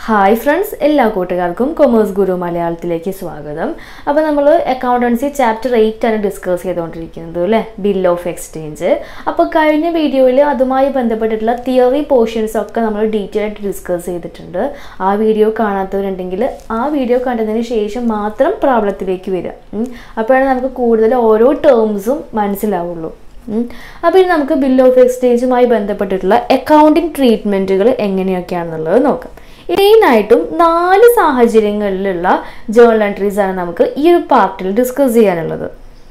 Hi friends എല്ലാ കൂട്ടുകാർക്കും commerce ഗുരു മലയാളത്തിലേക്ക് സ്വാഗതം അപ്പോൾ നമ്മൾ അക്കൗണ്ടൻസി ചാപ്റ്റർ എയ്റ്റ് ആണ് ഡിസ്കസ് ചെയ്തുകൊണ്ടിരിക്കുന്നത് അല്ലേ ബിൽ ഓഫ് എക്സ്ചേഞ്ച് അപ്പോൾ കഴിഞ്ഞ വീഡിയോയിൽ അതുമായി ബന്ധപ്പെട്ടിട്ടുള്ള തിയറി പോർഷൻസ് ഒക്കെ നമ്മൾ ഡീറ്റെയിൽ ആയിട്ട് ഡിസ്കസ് ചെയ്തിട്ടുണ്ട് ആ വീഡിയോ കാണാത്തവരുണ്ടെങ്കിൽ ആ വീഡിയോ കണ്ടതിന് ശേഷം മാത്രം പ്രോബ്ലത്തിലേക്ക് വരിക ഉം. അപ്പോഴാണ് നമുക്ക് കൂടുതൽ ഓരോ ടേംസും മനസ്സിലാവുള്ളൂ ഉം. അപ്പോൾ ഇനി നമുക്ക് ബിൽ ഓഫ് എക്സ്ചേഞ്ചുമായി ബന്ധപ്പെട്ടിട്ടുള്ള അക്കൗണ്ടിങ് ട്രീറ്റ്മെൻറ്റുകൾ എങ്ങനെയൊക്കെയാണെന്നുള്ളത് നോക്കാം മെയിനായിട്ടും നാല് സാഹചര്യങ്ങളിലുള്ള ജേർണൽ എൻട്രീസ് ആണ് നമുക്ക് ഈ ഒരു പാർട്ടിൽ ഡിസ്കസ് ചെയ്യാനുള്ളത്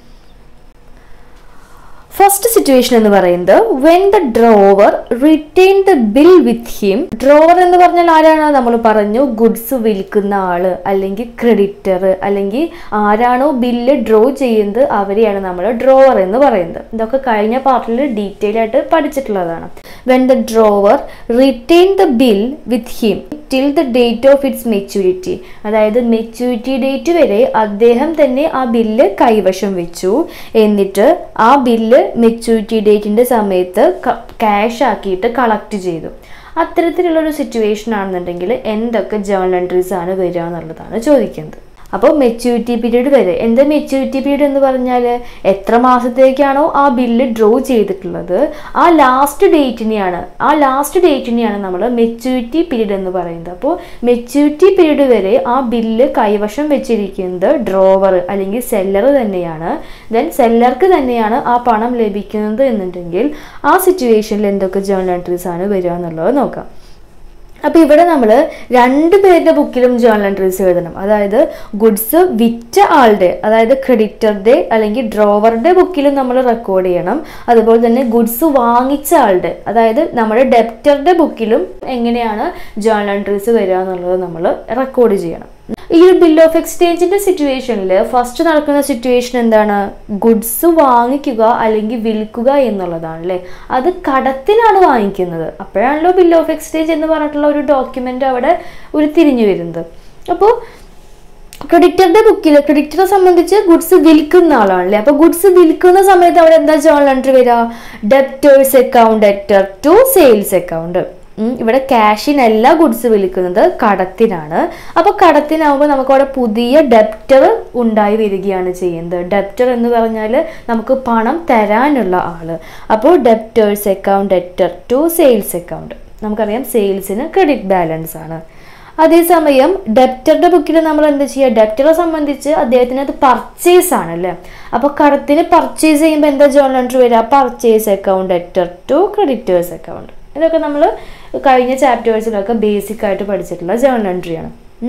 ഫസ്റ്റ് സിറ്റുവേഷൻ എന്ന് പറയുന്നത് when the drawer return the bill with him drawer എന്ന് പറഞ്ഞാൽ ആരാണ് നമ്മൾ പറഞ്ഞു ഗുഡ്സ് വിൽക്കുന്ന ആള് അല്ലെങ്കിൽ ക്രെഡിറ്റർ അല്ലെങ്കിൽ ആരാണോ ബില്ല് ഡ്രോ ചെയ്യുന്നത് അവരെയാണ് നമ്മൾ ഡ്രോവർ എന്ന് പറയുന്നത് ഇതൊക്കെ കഴിഞ്ഞ പാർട്ടിൽ ഡീറ്റെയിൽ ആയിട്ട് പഠിച്ചിട്ടുള്ളതാണ് when the drawer return the bill with him till the date of its maturity അതായത് മെച്യൂരിറ്റി ഡേറ്റ് വരെ അദ്ദേഹം തന്നെ ആ ബില്ല് കൈവശം വെച്ചു എന്നിട്ട് ആ ബില്ല് മെച്യൂരിറ്റി ഡേറ്റിൻ്റെ സമയത്ത് ക്യാഷ് ആക്കിയിട്ട് കളക്ട് ചെയ്തു അത്തരത്തിലുള്ള ഒരു സിറ്റുവേഷൻ ആണെന്നുണ്ടെങ്കിൽ എന്തൊക്കെ ജേർണൽ എൻട്രീസ് ആണ് വരിക എന്നുള്ളതാണ് ചോദിക്കുന്നത് അപ്പോൾ മെച്യൂരിറ്റി പീരീഡ് വരെ എന്താ മെച്യൂരിറ്റി പീരീഡ് എന്ന് പറഞ്ഞാൽ എത്ര മാസത്തേക്കാണോ ആ ബില്ല് ഡ്രോ ചെയ്തിട്ടുള്ളത് ആ ലാസ്റ്റ് ഡേറ്റിനെയാണ് ആ ലാസ്റ്റ് ഡേറ്റിനെയാണ് നമ്മൾ മെച്യൂരിറ്റി പീരീഡ് എന്ന് പറയുന്നത് അപ്പോൾ മെച്യൂരിറ്റി പീരീഡ് വരെ ആ ബില്ല് കൈവശം വെച്ചിരിക്കുന്നത് ഡ്രോവർ അല്ലെങ്കിൽ സെല്ലർ തന്നെയാണ് ദെൻ സെല്ലർക്ക് തന്നെയാണ് ആ പണം ലഭിക്കുന്നത് എന്നുണ്ടെങ്കിൽ ആ സിറ്റുവേഷനിൽ എന്തൊക്കെ ജേർണൽ എൻട്രീസ് ആണ് വരിക എന്നുള്ളത് നോക്കാം അപ്പോൾ ഇവിടെ നമ്മൾ രണ്ട് പേരുടെ ബുക്കിലും ജേർണൽ എൻട്രീസ് എഴുതണം അതായത് ഗുഡ്സ് വിറ്റ ആളുടെ അതായത് ക്രെഡിറ്ററുടെ അല്ലെങ്കിൽ ഡ്രോവറുടെ ബുക്കിലും നമ്മൾ റെക്കോർഡ് ചെയ്യണം അതുപോലെ തന്നെ ഗുഡ്സ് വാങ്ങിച്ച ആളുടെ അതായത് നമ്മുടെ ഡെപ്റ്ററുടെ ബുക്കിലും എങ്ങനെയാണ് ജേർണൽ എൻട്രീസ് വരിക എന്നുള്ളത് നമ്മൾ റെക്കോർഡ് ചെയ്യണം ഈ ഒരു ബിൽ ഓഫ് എക്സ്ചേഞ്ചിന്റെ സിറ്റുവേഷനിൽ ഫസ്റ്റ് നടക്കുന്ന സിറ്റുവേഷൻ എന്താണ് ഗുഡ്സ് വാങ്ങിക്കുക അല്ലെങ്കിൽ വിൽക്കുക എന്നുള്ളതാണ് അല്ലേ അത് കടത്തിനാണ് വാങ്ങിക്കുന്നത് അപ്പോഴാണല്ലോ ബിൽ ഓഫ് എക്സ്ചേഞ്ച് എന്ന് പറഞ്ഞിട്ടുള്ള ഒരു ഡോക്യുമെന്റ് അവിടെ ഉരുത്തിരിഞ്ഞു വരുന്നത് അപ്പോൾ ക്രെഡിറ്ററുടെ ബുക്കിൽ ക്രെഡിറ്ററെ സംബന്ധിച്ച് ഗുഡ്സ് വിൽക്കുന്ന ആളാണല്ലേ അപ്പോൾ ഗുഡ്സ് വിൽക്കുന്ന സമയത്ത് അവിടെ എന്താ ജേർണൽ എൻട്രി വരിക debtors account debtor to sales account ഉം, ഇവിടെ ക്യാഷിനല്ല ഗുഡ്സ് വിൽക്കുന്നത് കടത്തിനാണ് അപ്പോൾ കടത്തിനാവുമ്പോൾ നമുക്ക് അവിടെ പുതിയ ഡെപ്റ്റർ ഉണ്ടായി വരികയാണ് ചെയ്യുന്നത് ഡെപ്റ്റർ എന്ന് പറഞ്ഞാൽ നമുക്ക് പണം തരാനുള്ള ആള് അപ്പോൾ debtors account debtor to sales account നമുക്കറിയാം സെയിൽസിന് ക്രെഡിറ്റ് ബാലൻസ് ആണ് അതേസമയം ഡെപ്റ്ററുടെ ബുക്കിൽ നമ്മൾ എന്താ ചെയ്യുക ഡെപ്റ്ററെ സംബന്ധിച്ച് അദ്ദേഹത്തിന് അത് പർച്ചേസ് ആണല്ലേ അപ്പോൾ കടത്തിന് പർച്ചേസ് ചെയ്യുമ്പോൾ എന്താ ജേർണൽ എൻട്രി വരിക purchase account debtor to creditors account ഇതൊക്കെ നമ്മൾ കഴിഞ്ഞ ചാപ്റ്റേഴ്സിലൊക്കെ ബേസിക് ആയിട്ട് പഠിച്ചിട്ടുള്ള ജേർണൽ എൻട്രിയാണ്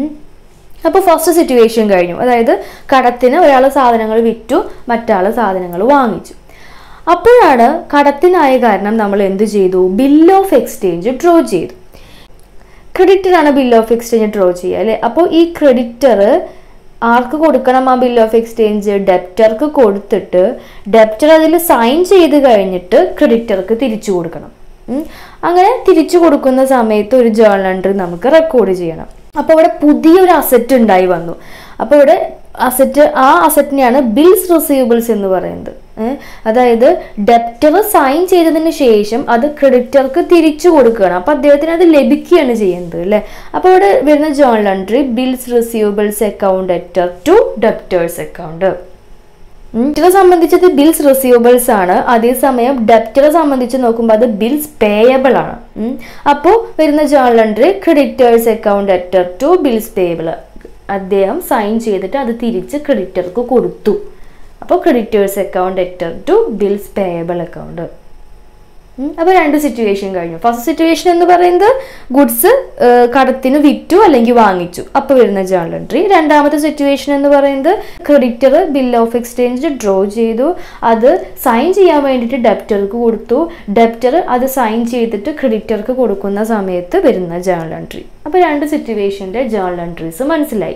അപ്പോൾ ഫസ്റ്റ് സിറ്റുവേഷൻ കഴിഞ്ഞു അതായത് കടത്തിന് ഒരാൾ സാധനങ്ങൾ വിറ്റു മറ്റാൾ സാധനങ്ങൾ വാങ്ങിച്ചു അപ്പോഴാണ് കടത്തിനായ കാരണം നമ്മൾ എന്ത് ചെയ്തു ബിൽ ഓഫ് എക്സ്ചേഞ്ച് ഡ്രോ ചെയ്തു ക്രെഡിറ്ററാണ് ബിൽ ഓഫ് എക്സ്ചേഞ്ച് ഡ്രോ ചെയ്യുക അല്ലേ അപ്പോൾ ഈ ക്രെഡിറ്റർ ആർക്ക് കൊടുക്കണം ആ ബിൽ ഓഫ് എക്സ്ചേഞ്ച് ഡെപ്റ്റർക്ക് കൊടുത്തിട്ട് ഡെപ്റ്റർ അതിൽ സൈൻ ചെയ്ത് കഴിഞ്ഞിട്ട് ക്രെഡിറ്റർക്ക് തിരിച്ചു കൊടുക്കണം ഉം. അങ്ങനെ തിരിച്ചു കൊടുക്കുന്ന സമയത്ത് ഒരു ജേർണൽ എൻട്രി നമുക്ക് റെക്കോർഡ് ചെയ്യണം അപ്പോൾ ഇവിടെ പുതിയൊരു അസറ്റ് ഉണ്ടായി വന്നു അപ്പോൾ ഇവിടെ അസറ്റ് ആ അസറ്റിനെയാണ് ബിൽസ് റിസീവബിൾസ് എന്ന് പറയുന്നത് ഏഹ് അതായത് ഡെപ്റ്റർ സൈൻ ചെയ്തതിന് ശേഷം അത് ക്രെഡിറ്റർക്ക് തിരിച്ചു കൊടുക്കുകയാണ് അപ്പോൾ അദ്ദേഹത്തിന് അത് ലഭിക്കുകയാണ് ചെയ്യുന്നത് അല്ലേ അപ്പോൾ ഇവിടെ വരുന്ന journal entry bills receivables account debtor to debtors account ഡെപ്റ്ററെ സംബന്ധിച്ചത് ബിൽസ് റിസീവബിൾസ് ആണ് അതേസമയം ഡെപ്റ്ററെ സംബന്ധിച്ച് നോക്കുമ്പോൾ അത് ബിൽസ് പേയബിൾ ആണ് അപ്പോൾ വരുന്ന journal entry creditors account debtor to bills payable അദ്ദേഹം സൈൻ ചെയ്തിട്ട് അത് തിരിച്ച് ക്രെഡിറ്റർക്ക് കൊടുത്തു അപ്പോൾ creditors account debtor to bills payable account അപ്പോൾ രണ്ട് സിറ്റുവേഷൻ കഴിഞ്ഞു ഫസ്റ്റ് സിറ്റുവേഷൻ എന്ന് പറയുന്നത് ഗുഡ്സ് കടത്തിന് വിറ്റു അല്ലെങ്കിൽ വാങ്ങിച്ചു അപ്പോൾ വരുന്ന ജേർണൽ എൻട്രി രണ്ടാമത്തെ സിറ്റുവേഷൻ എന്ന് പറയുന്നത് creditor bill of exchange draw ചെയ്തു അത് സൈൻ ചെയ്യാൻ വേണ്ടിയിട്ട് ഡെപ്റ്റർക്ക് കൊടുത്തു ഡെപ്റ്റർ അത് സൈൻ ചെയ്തിട്ട് ക്രെഡിറ്റർക്ക് കൊടുക്കുന്ന സമയത്ത് വരുന്ന ജേർണൽ എൻട്രി അപ്പോൾ രണ്ട് സിറ്റുവേഷൻ്റെ ജേർണൽ എൻട്രീസ് മനസ്സിലായി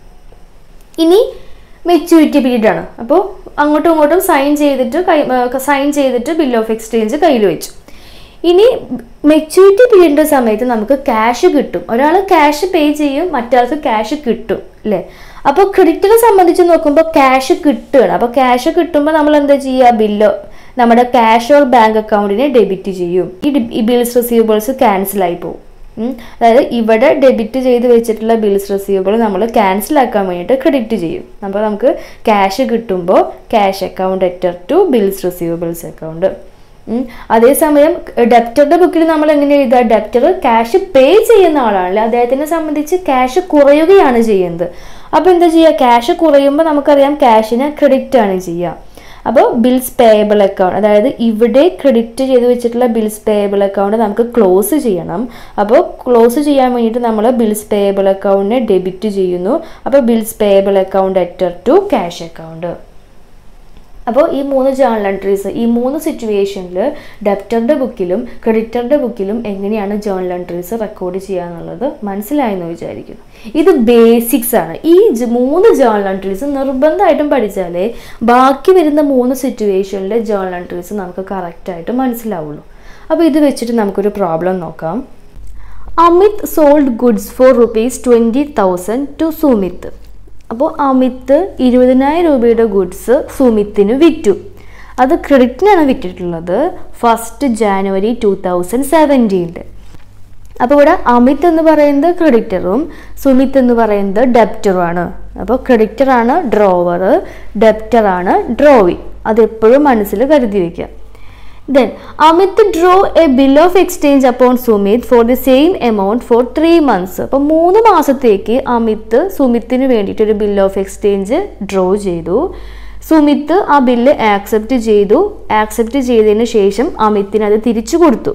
ഇനി മെച്യൂരിറ്റി പീരീഡ് ആണ് അപ്പോൾ അങ്ങോട്ടും ഇങ്ങോട്ടും സൈൻ ചെയ്തിട്ട് കൈ സൈൻ ചെയ്തിട്ട് ബിൽ ഓഫ് എക്സ്ചേഞ്ച് കയ്യിൽ വെച്ചു ഇനി മെച്യൂരിറ്റി പീരീഡിൻ്റെ സമയത്ത് നമുക്ക് ക്യാഷ് കിട്ടും ഒരാൾ ക്യാഷ് പേ ചെയ്യും മറ്റാൾക്ക് ക്യാഷ് കിട്ടും അല്ലേ അപ്പോൾ ക്രെഡിറ്റിനെ സംബന്ധിച്ച് നോക്കുമ്പോൾ ക്യാഷ് കിട്ടുകയാണ് അപ്പോൾ ക്യാഷ് കിട്ടുമ്പോൾ നമ്മൾ എന്താ ചെയ്യുക ബില്ലോ നമ്മുടെ ക്യാഷ് ഓർ ബാങ്ക് അക്കൗണ്ടിനെ ഡെബിറ്റ് ചെയ്യും ഈ ബിൽസ് റിസീവബിൾസ് ക്യാൻസൽ ആയി പോകും ഉം. അതായത് ഇവിടെ ഡെബിറ്റ് ചെയ്ത് വെച്ചിട്ടുള്ള ബിൽസ് റിസീവബിൾ നമ്മൾ ക്യാൻസൽ ആക്കാൻ വേണ്ടിയിട്ട് ക്രെഡിറ്റ് ചെയ്യും അപ്പോൾ നമുക്ക് ക്യാഷ് കിട്ടുമ്പോൾ cash account debtor to bills receivables account അതേസമയം ഡെപ്റ്ററുടെ ബുക്കിൽ നമ്മൾ എങ്ങനെ എഴുതുക ഡെപ്റ്റർ ക്യാഷ് പേ ചെയ്യുന്ന ആളാണല്ലേ അദ്ദേഹത്തിനെ സംബന്ധിച്ച് ക്യാഷ് കുറയുകയാണ് ചെയ്യുന്നത് അപ്പോൾ എന്താ ചെയ്യുക ക്യാഷ് കുറയുമ്പോൾ നമുക്കറിയാം ക്യാഷിനെ ക്രെഡിറ്റ് ആണ് ചെയ്യുക അപ്പോൾ ബിൽസ് പേയബിൾ അക്കൗണ്ട് അതായത് ഇവിടെ ക്രെഡിറ്റ് ചെയ്ത് വെച്ചിട്ടുള്ള ബിൽസ് പേയബിൾ അക്കൗണ്ട് നമുക്ക് ക്ലോസ് ചെയ്യണം അപ്പോൾ ക്ലോസ് ചെയ്യാൻ വേണ്ടിയിട്ട് നമ്മൾ ബിൽസ് പേയബിൾ അക്കൗണ്ടിനെ ഡെബിറ്റ് ചെയ്യുന്നു അപ്പോൾ bills payable account debtor to cash account അപ്പോൾ ഈ മൂന്ന് ജേണൽ എൻട്രീസ് ഈ മൂന്ന് സിറ്റുവേഷനിൽ ഡെപ്റ്ററിൻ്റെ ബുക്കിലും ക്രെഡിറ്ററിൻ്റെ ബുക്കിലും എങ്ങനെയാണ് ജേണൽ എൻട്രീസ് റെക്കോർഡ് ചെയ്യുക എന്നുള്ളത് മനസ്സിലായെന്ന് വിചാരിക്കുന്നു ഇത് ബേസിക്സ് ആണ് ഈ ജ- മൂന്ന് ജേണൽ എൻട്രീസ് നിർബന്ധമായിട്ടും പഠിച്ചാലേ ബാക്കി വരുന്ന മൂന്ന് സിറ്റുവേഷനിലെ ജേണൽ എൻട്രീസ് നമുക്ക് കറക്റ്റായിട്ട് മനസ്സിലാവുള്ളൂ അപ്പോൾ ഇത് വെച്ചിട്ട് നമുക്കൊരു പ്രോബ്ലം നോക്കാം Amit sold goods for rupees twenty thousand to Sumit അപ്പോൾ അമിത് ഇരുപതിനായിരം രൂപയുടെ ഗുഡ്സ് സുമിത്തിന് വിറ്റു അത് ക്രെഡിറ്റിനാണ് വിറ്റിട്ടുള്ളത് ഫസ്റ്റ് ജാനുവരി ടു തൗസൻഡ് സെവൻറ്റീനിൽ അപ്പോൾ ഇവിടെ അമിത് എന്ന് പറയുന്നത് ക്രെഡിറ്ററും സുമിത് എന്ന് പറയുന്നത് ഡെപ്റ്ററുമാണ് അപ്പോൾ ക്രെഡിറ്ററാണ് ഡ്രോവർ ഡെപ്റ്ററാണ് ഡ്രോവി അത് എപ്പോഴും മനസ്സിൽ കരുതി വയ്ക്കുക then Amit draw a bill of exchange upon Sumit for the same amount for three months അപ്പോൾ മൂന്ന് മാസത്തേക്ക് അമിത് സുമിത്തിന് വേണ്ടിയിട്ട് ഒരു ബിൽ ഓഫ് എക്സ്ചേഞ്ച് ഡ്രോ ചെയ്തു സുമിത്ത് ആ ബില്ല് ആക്സെപ്റ്റ് ചെയ്തു ആക്സെപ്റ്റ് ചെയ്തതിന് ശേഷം അമിത്തിന് അത് തിരിച്ചു കൊടുത്തു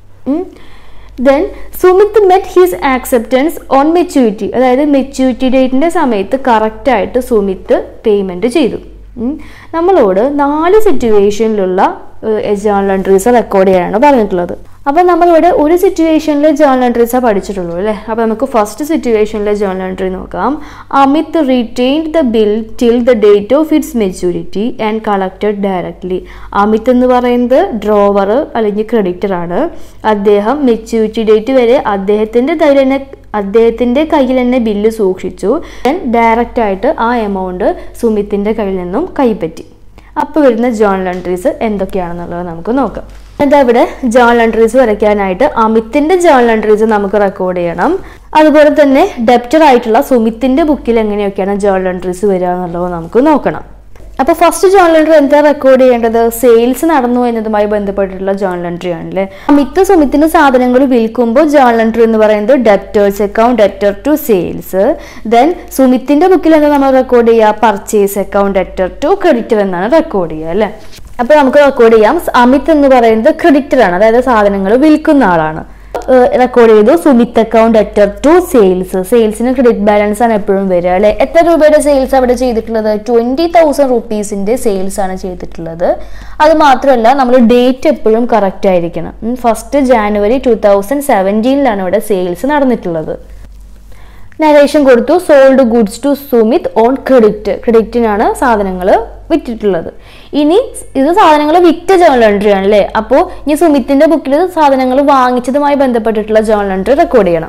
then Sumit met his acceptance on maturity അതായത് മെച്യൂരിറ്റി ഡേറ്റിൻ്റെ സമയത്ത് കറക്റ്റായിട്ട് സുമിത്ത് പേയ്മെൻറ്റ് ചെയ്തു ഉം. നമ്മളോട് നാല് സിറ്റുവേഷനിലുള്ള ജേണൽ എൻട്രീസ് റെക്കോർഡ് ചെയ്യാനാണ് പറഞ്ഞിട്ടുള്ളത് അപ്പോൾ നമ്മളിവിടെ ഒരു സിറ്റുവേഷനിൽ ജേണൽ എൻട്രീസാണ് പഠിച്ചിട്ടുള്ളൂ അല്ലേ അപ്പോൾ നമുക്ക് ഫസ്റ്റ് സിറ്റുവേഷനിലെ ജേണൽ എൻട്രി നോക്കാം Amit retained the bill till the date of its maturity and collected directly Amit എന്ന് പറയുന്നത് ഡ്രോവർ അല്ലെങ്കിൽ ക്രെഡിറ്റർ ആണ് അദ്ദേഹം മെച്യൂരിറ്റി ഡേറ്റ് വരെ അദ്ദേഹത്തിൻ്റെ കയ്യിൽ തന്നെ അദ്ദേഹത്തിൻ്റെ കയ്യിൽ തന്നെ ബില്ല് സൂക്ഷിച്ചു ഡയറക്റ്റ് ആയിട്ട് ആ എമൗണ്ട് സുമിത്തിൻ്റെ കയ്യിൽ നിന്നും കൈപ്പറ്റി അപ്പോൾ വരുന്ന ജേണൽ എൻട്രീസ് എന്തൊക്കെയാണെന്നുള്ളത് നമുക്ക് നോക്കാം എന്താ ഇവിടെ ജേണൽ എൻട്രീസ് വരയ്ക്കാനായിട്ട് അമിത്തിന്റെ ജേണൽ എൻട്രീസ് നമുക്ക് റെക്കോർഡ് ചെയ്യണം അതുപോലെ തന്നെ ഡെപ്റ്റർ ആയിട്ടുള്ള സുമിത്തിന്റെ ബുക്കിൽ എങ്ങനെയൊക്കെയാണ് ജേണൽ എൻട്രീസ് വരിക എന്നുള്ളത് നമുക്ക് നോക്കണം അപ്പോൾ ഫസ്റ്റ് ജേണൽ എൻട്രി എന്താ റെക്കോർഡ് ചെയ്യേണ്ടത് സെയിൽസ് നടന്നു എന്നതുമായി ബന്ധപ്പെട്ടിട്ടുള്ള ജേണൽ എൻട്രി ആണല്ലേ മിക്ക സുമിത്തിന് സാധനങ്ങൾ വിൽക്കുമ്പോൾ ജേണൽ എൻട്രി എന്ന് പറയുന്നത് debtors account debtor to sales then സുമിത്തിന്റെ ബുക്കിൽ എന്താ നമ്മൾ റെക്കോർഡ് ചെയ്യുക purchase account debtor to creditor എന്നാണ് റെക്കോർഡ് ചെയ്യുക അല്ലേ അപ്പോൾ നമുക്ക് റെക്കോർഡ് ചെയ്യാം അമിത് എന്ന് പറയുന്നത് ക്രെഡിറ്റർ ആണ് അതായത് സാധനങ്ങൾ വിൽക്കുന്ന ആളാണ് റെക്കോർഡ് ചെയ്തു Sumit account debtor to sales സെയിൽസിന് ക്രെഡിറ്റ് ബാലൻസ് ആണ് എപ്പോഴും വരിക അല്ലെ എത്ര രൂപയുടെ സെയിൽസ് അവിടെ ചെയ്തിട്ടുള്ളത് ട്വന്റി തൗസൻഡ് റുപ്പീസിന്റെ സെയിൽസ് ആണ് ചെയ്തിട്ടുള്ളത് അത് മാത്രമല്ല നമ്മൾ ഡേറ്റ് എപ്പോഴും കറക്റ്റ് ആയിരിക്കണം ഫസ്റ്റ് ജാനുവരി ടു തൗസൻഡ് സെവൻറ്റീനിലാണ് ഇവിടെ സെയിൽസ് നടന്നിട്ടുള്ളത് നരേഷൻ കൊടുത്തു sold goods to Sumit on credit ക്രെഡിറ്റിനാണ് സാധനങ്ങൾ വിറ്റിട്ടുള്ളത് ഇനി ഇത് സാധനങ്ങൾ വിറ്റ ജേണൽ എൻട്രി ആണല്ലേ അപ്പോൾ ഇനി സുമിത്തിന്റെ ബുക്കിൽ സാധനങ്ങൾ വാങ്ങിച്ചതുമായി ബന്ധപ്പെട്ടിട്ടുള്ള ജേണൽ എൻട്രി റെക്കോർഡ് ചെയ്യണം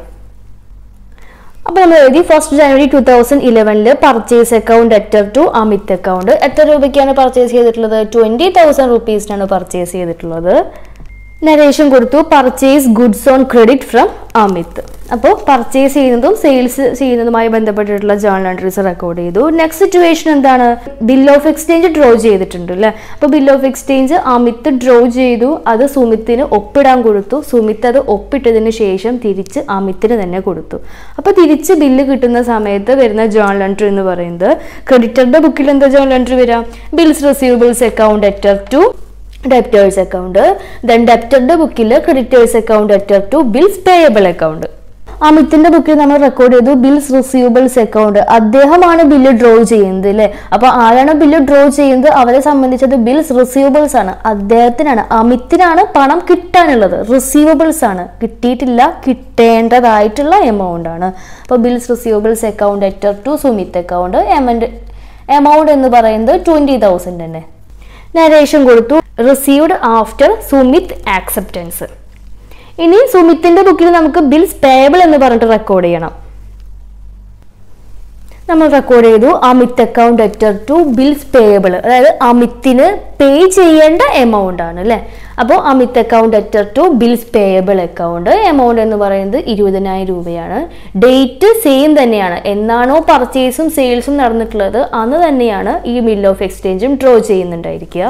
അപ്പോൾ നമ്മൾ എഴുതി ഫസ്റ്റ് ജനുവരി ടൂ തൗസൻഡ് ഇലവനിൽ purchase account debtor to Amit account എത്ര രൂപയ്ക്കാണ് പർച്ചേസ് ചെയ്തിട്ടുള്ളത് ട്വന്റി തൗസൻഡ് റുപ്പീസിനാണ് പർച്ചേസ് ചെയ്തിട്ടുള്ളത് നരേഷൻ കൊടുത്തു purchase goods on credit from Amit അപ്പോൾ പർച്ചേസ് ചെയ്യുന്നതും സെയിൽസ് ചെയ്യുന്നതുമായി ബന്ധപ്പെട്ടിട്ടുള്ള ജേണൽ എൻട്രീസ് റെക്കോർഡ് ചെയ്തു നെക്സ്റ്റ് സിറ്റുവേഷൻ എന്താണ് ബിൽ ഓഫ് എക്സ്ചേഞ്ച് ഡ്രോ ചെയ്തിട്ടുണ്ട് അല്ലേ അപ്പോൾ bill of exchange Amit draw ചെയ്തു അത് സുമിത്തിന് ഒപ്പിടാൻ കൊടുത്തു സുമിത്ത് അത് ഒപ്പിട്ടതിന് ശേഷം തിരിച്ച് അമിത്തിന് തന്നെ കൊടുത്തു അപ്പോൾ തിരിച്ച് ബില്ല് കിട്ടുന്ന സമയത്ത് വരുന്ന ജേണൽ എൻട്രി എന്ന് പറയുന്നത് ക്രെഡിറ്ററുടെ ബുക്കിൽ എന്താ ജേണൽ എൻട്രി വരാം bills receivables account debtor to debtors account then ഡെപ്റ്ററുടെ ബുക്കിൽ creditors account debtor to bills payable account അമിത്തിന്റെ ബുക്കിൽ നമ്മൾ റെക്കോർഡ് ചെയ്തു ബിൽസ് റിസീവബിൾസ് അക്കൗണ്ട് അദ്ദേഹമാണ് ബില്ല് ഡ്രോ ചെയ്യുന്നത് അല്ലേ അപ്പൊ ആരാണ് ബില്ല് ഡ്രോ ചെയ്യുന്നത് അവരെ സംബന്ധിച്ചത് ബിൽസ് റിസീവബിൾസ് ആണ് അദ്ദേഹത്തിനാണ് അമിത്തിനാണ് പണം കിട്ടാനുള്ളത് റിസീവബിൾസ് ആണ് കിട്ടിയിട്ടില്ല കിട്ടേണ്ടതായിട്ടുള്ള എമൗണ്ട് ആണ് അപ്പോൾ bills receivables account debtor to Sumit account amount amount എന്ന് പറയുന്നത് ട്വന്റി തൗസൻഡ് തന്നെ നരേഷൻ കൊടുത്തു റിസീവ്ഡ് ആഫ്റ്റർ സുമിത് ആക്സെപ്റ്റൻസ് ഇനി സുമിത്തിന്റെ ബുക്കിൽ നമുക്ക് ബിൽസ് പേയബിൾ എന്ന് പറഞ്ഞിട്ട് റെക്കോർഡ് ചെയ്യണം നമ്മൾ റെക്കോർഡ് ചെയ്തു Amit account debtor to bills payable അതായത് അമിത്തിന് പേ ചെയ്യേണ്ട എമൗണ്ട് ആണ് അല്ലേ അപ്പോൾ Amit account debtor to bills payable account amount എന്ന് പറയുന്നത് ഇരുപതിനായിരം രൂപയാണ് ഡേറ്റ് സെയിം തന്നെയാണ് എന്നാണോ പർച്ചേസും സെയിൽസും നടന്നിട്ടുള്ളത് അന്ന് തന്നെയാണ് ഈ ബിൽ ഓഫ് എക്സ്ചേഞ്ചും ഡ്രോ ചെയ്യുന്നുണ്ടായിരിക്കുക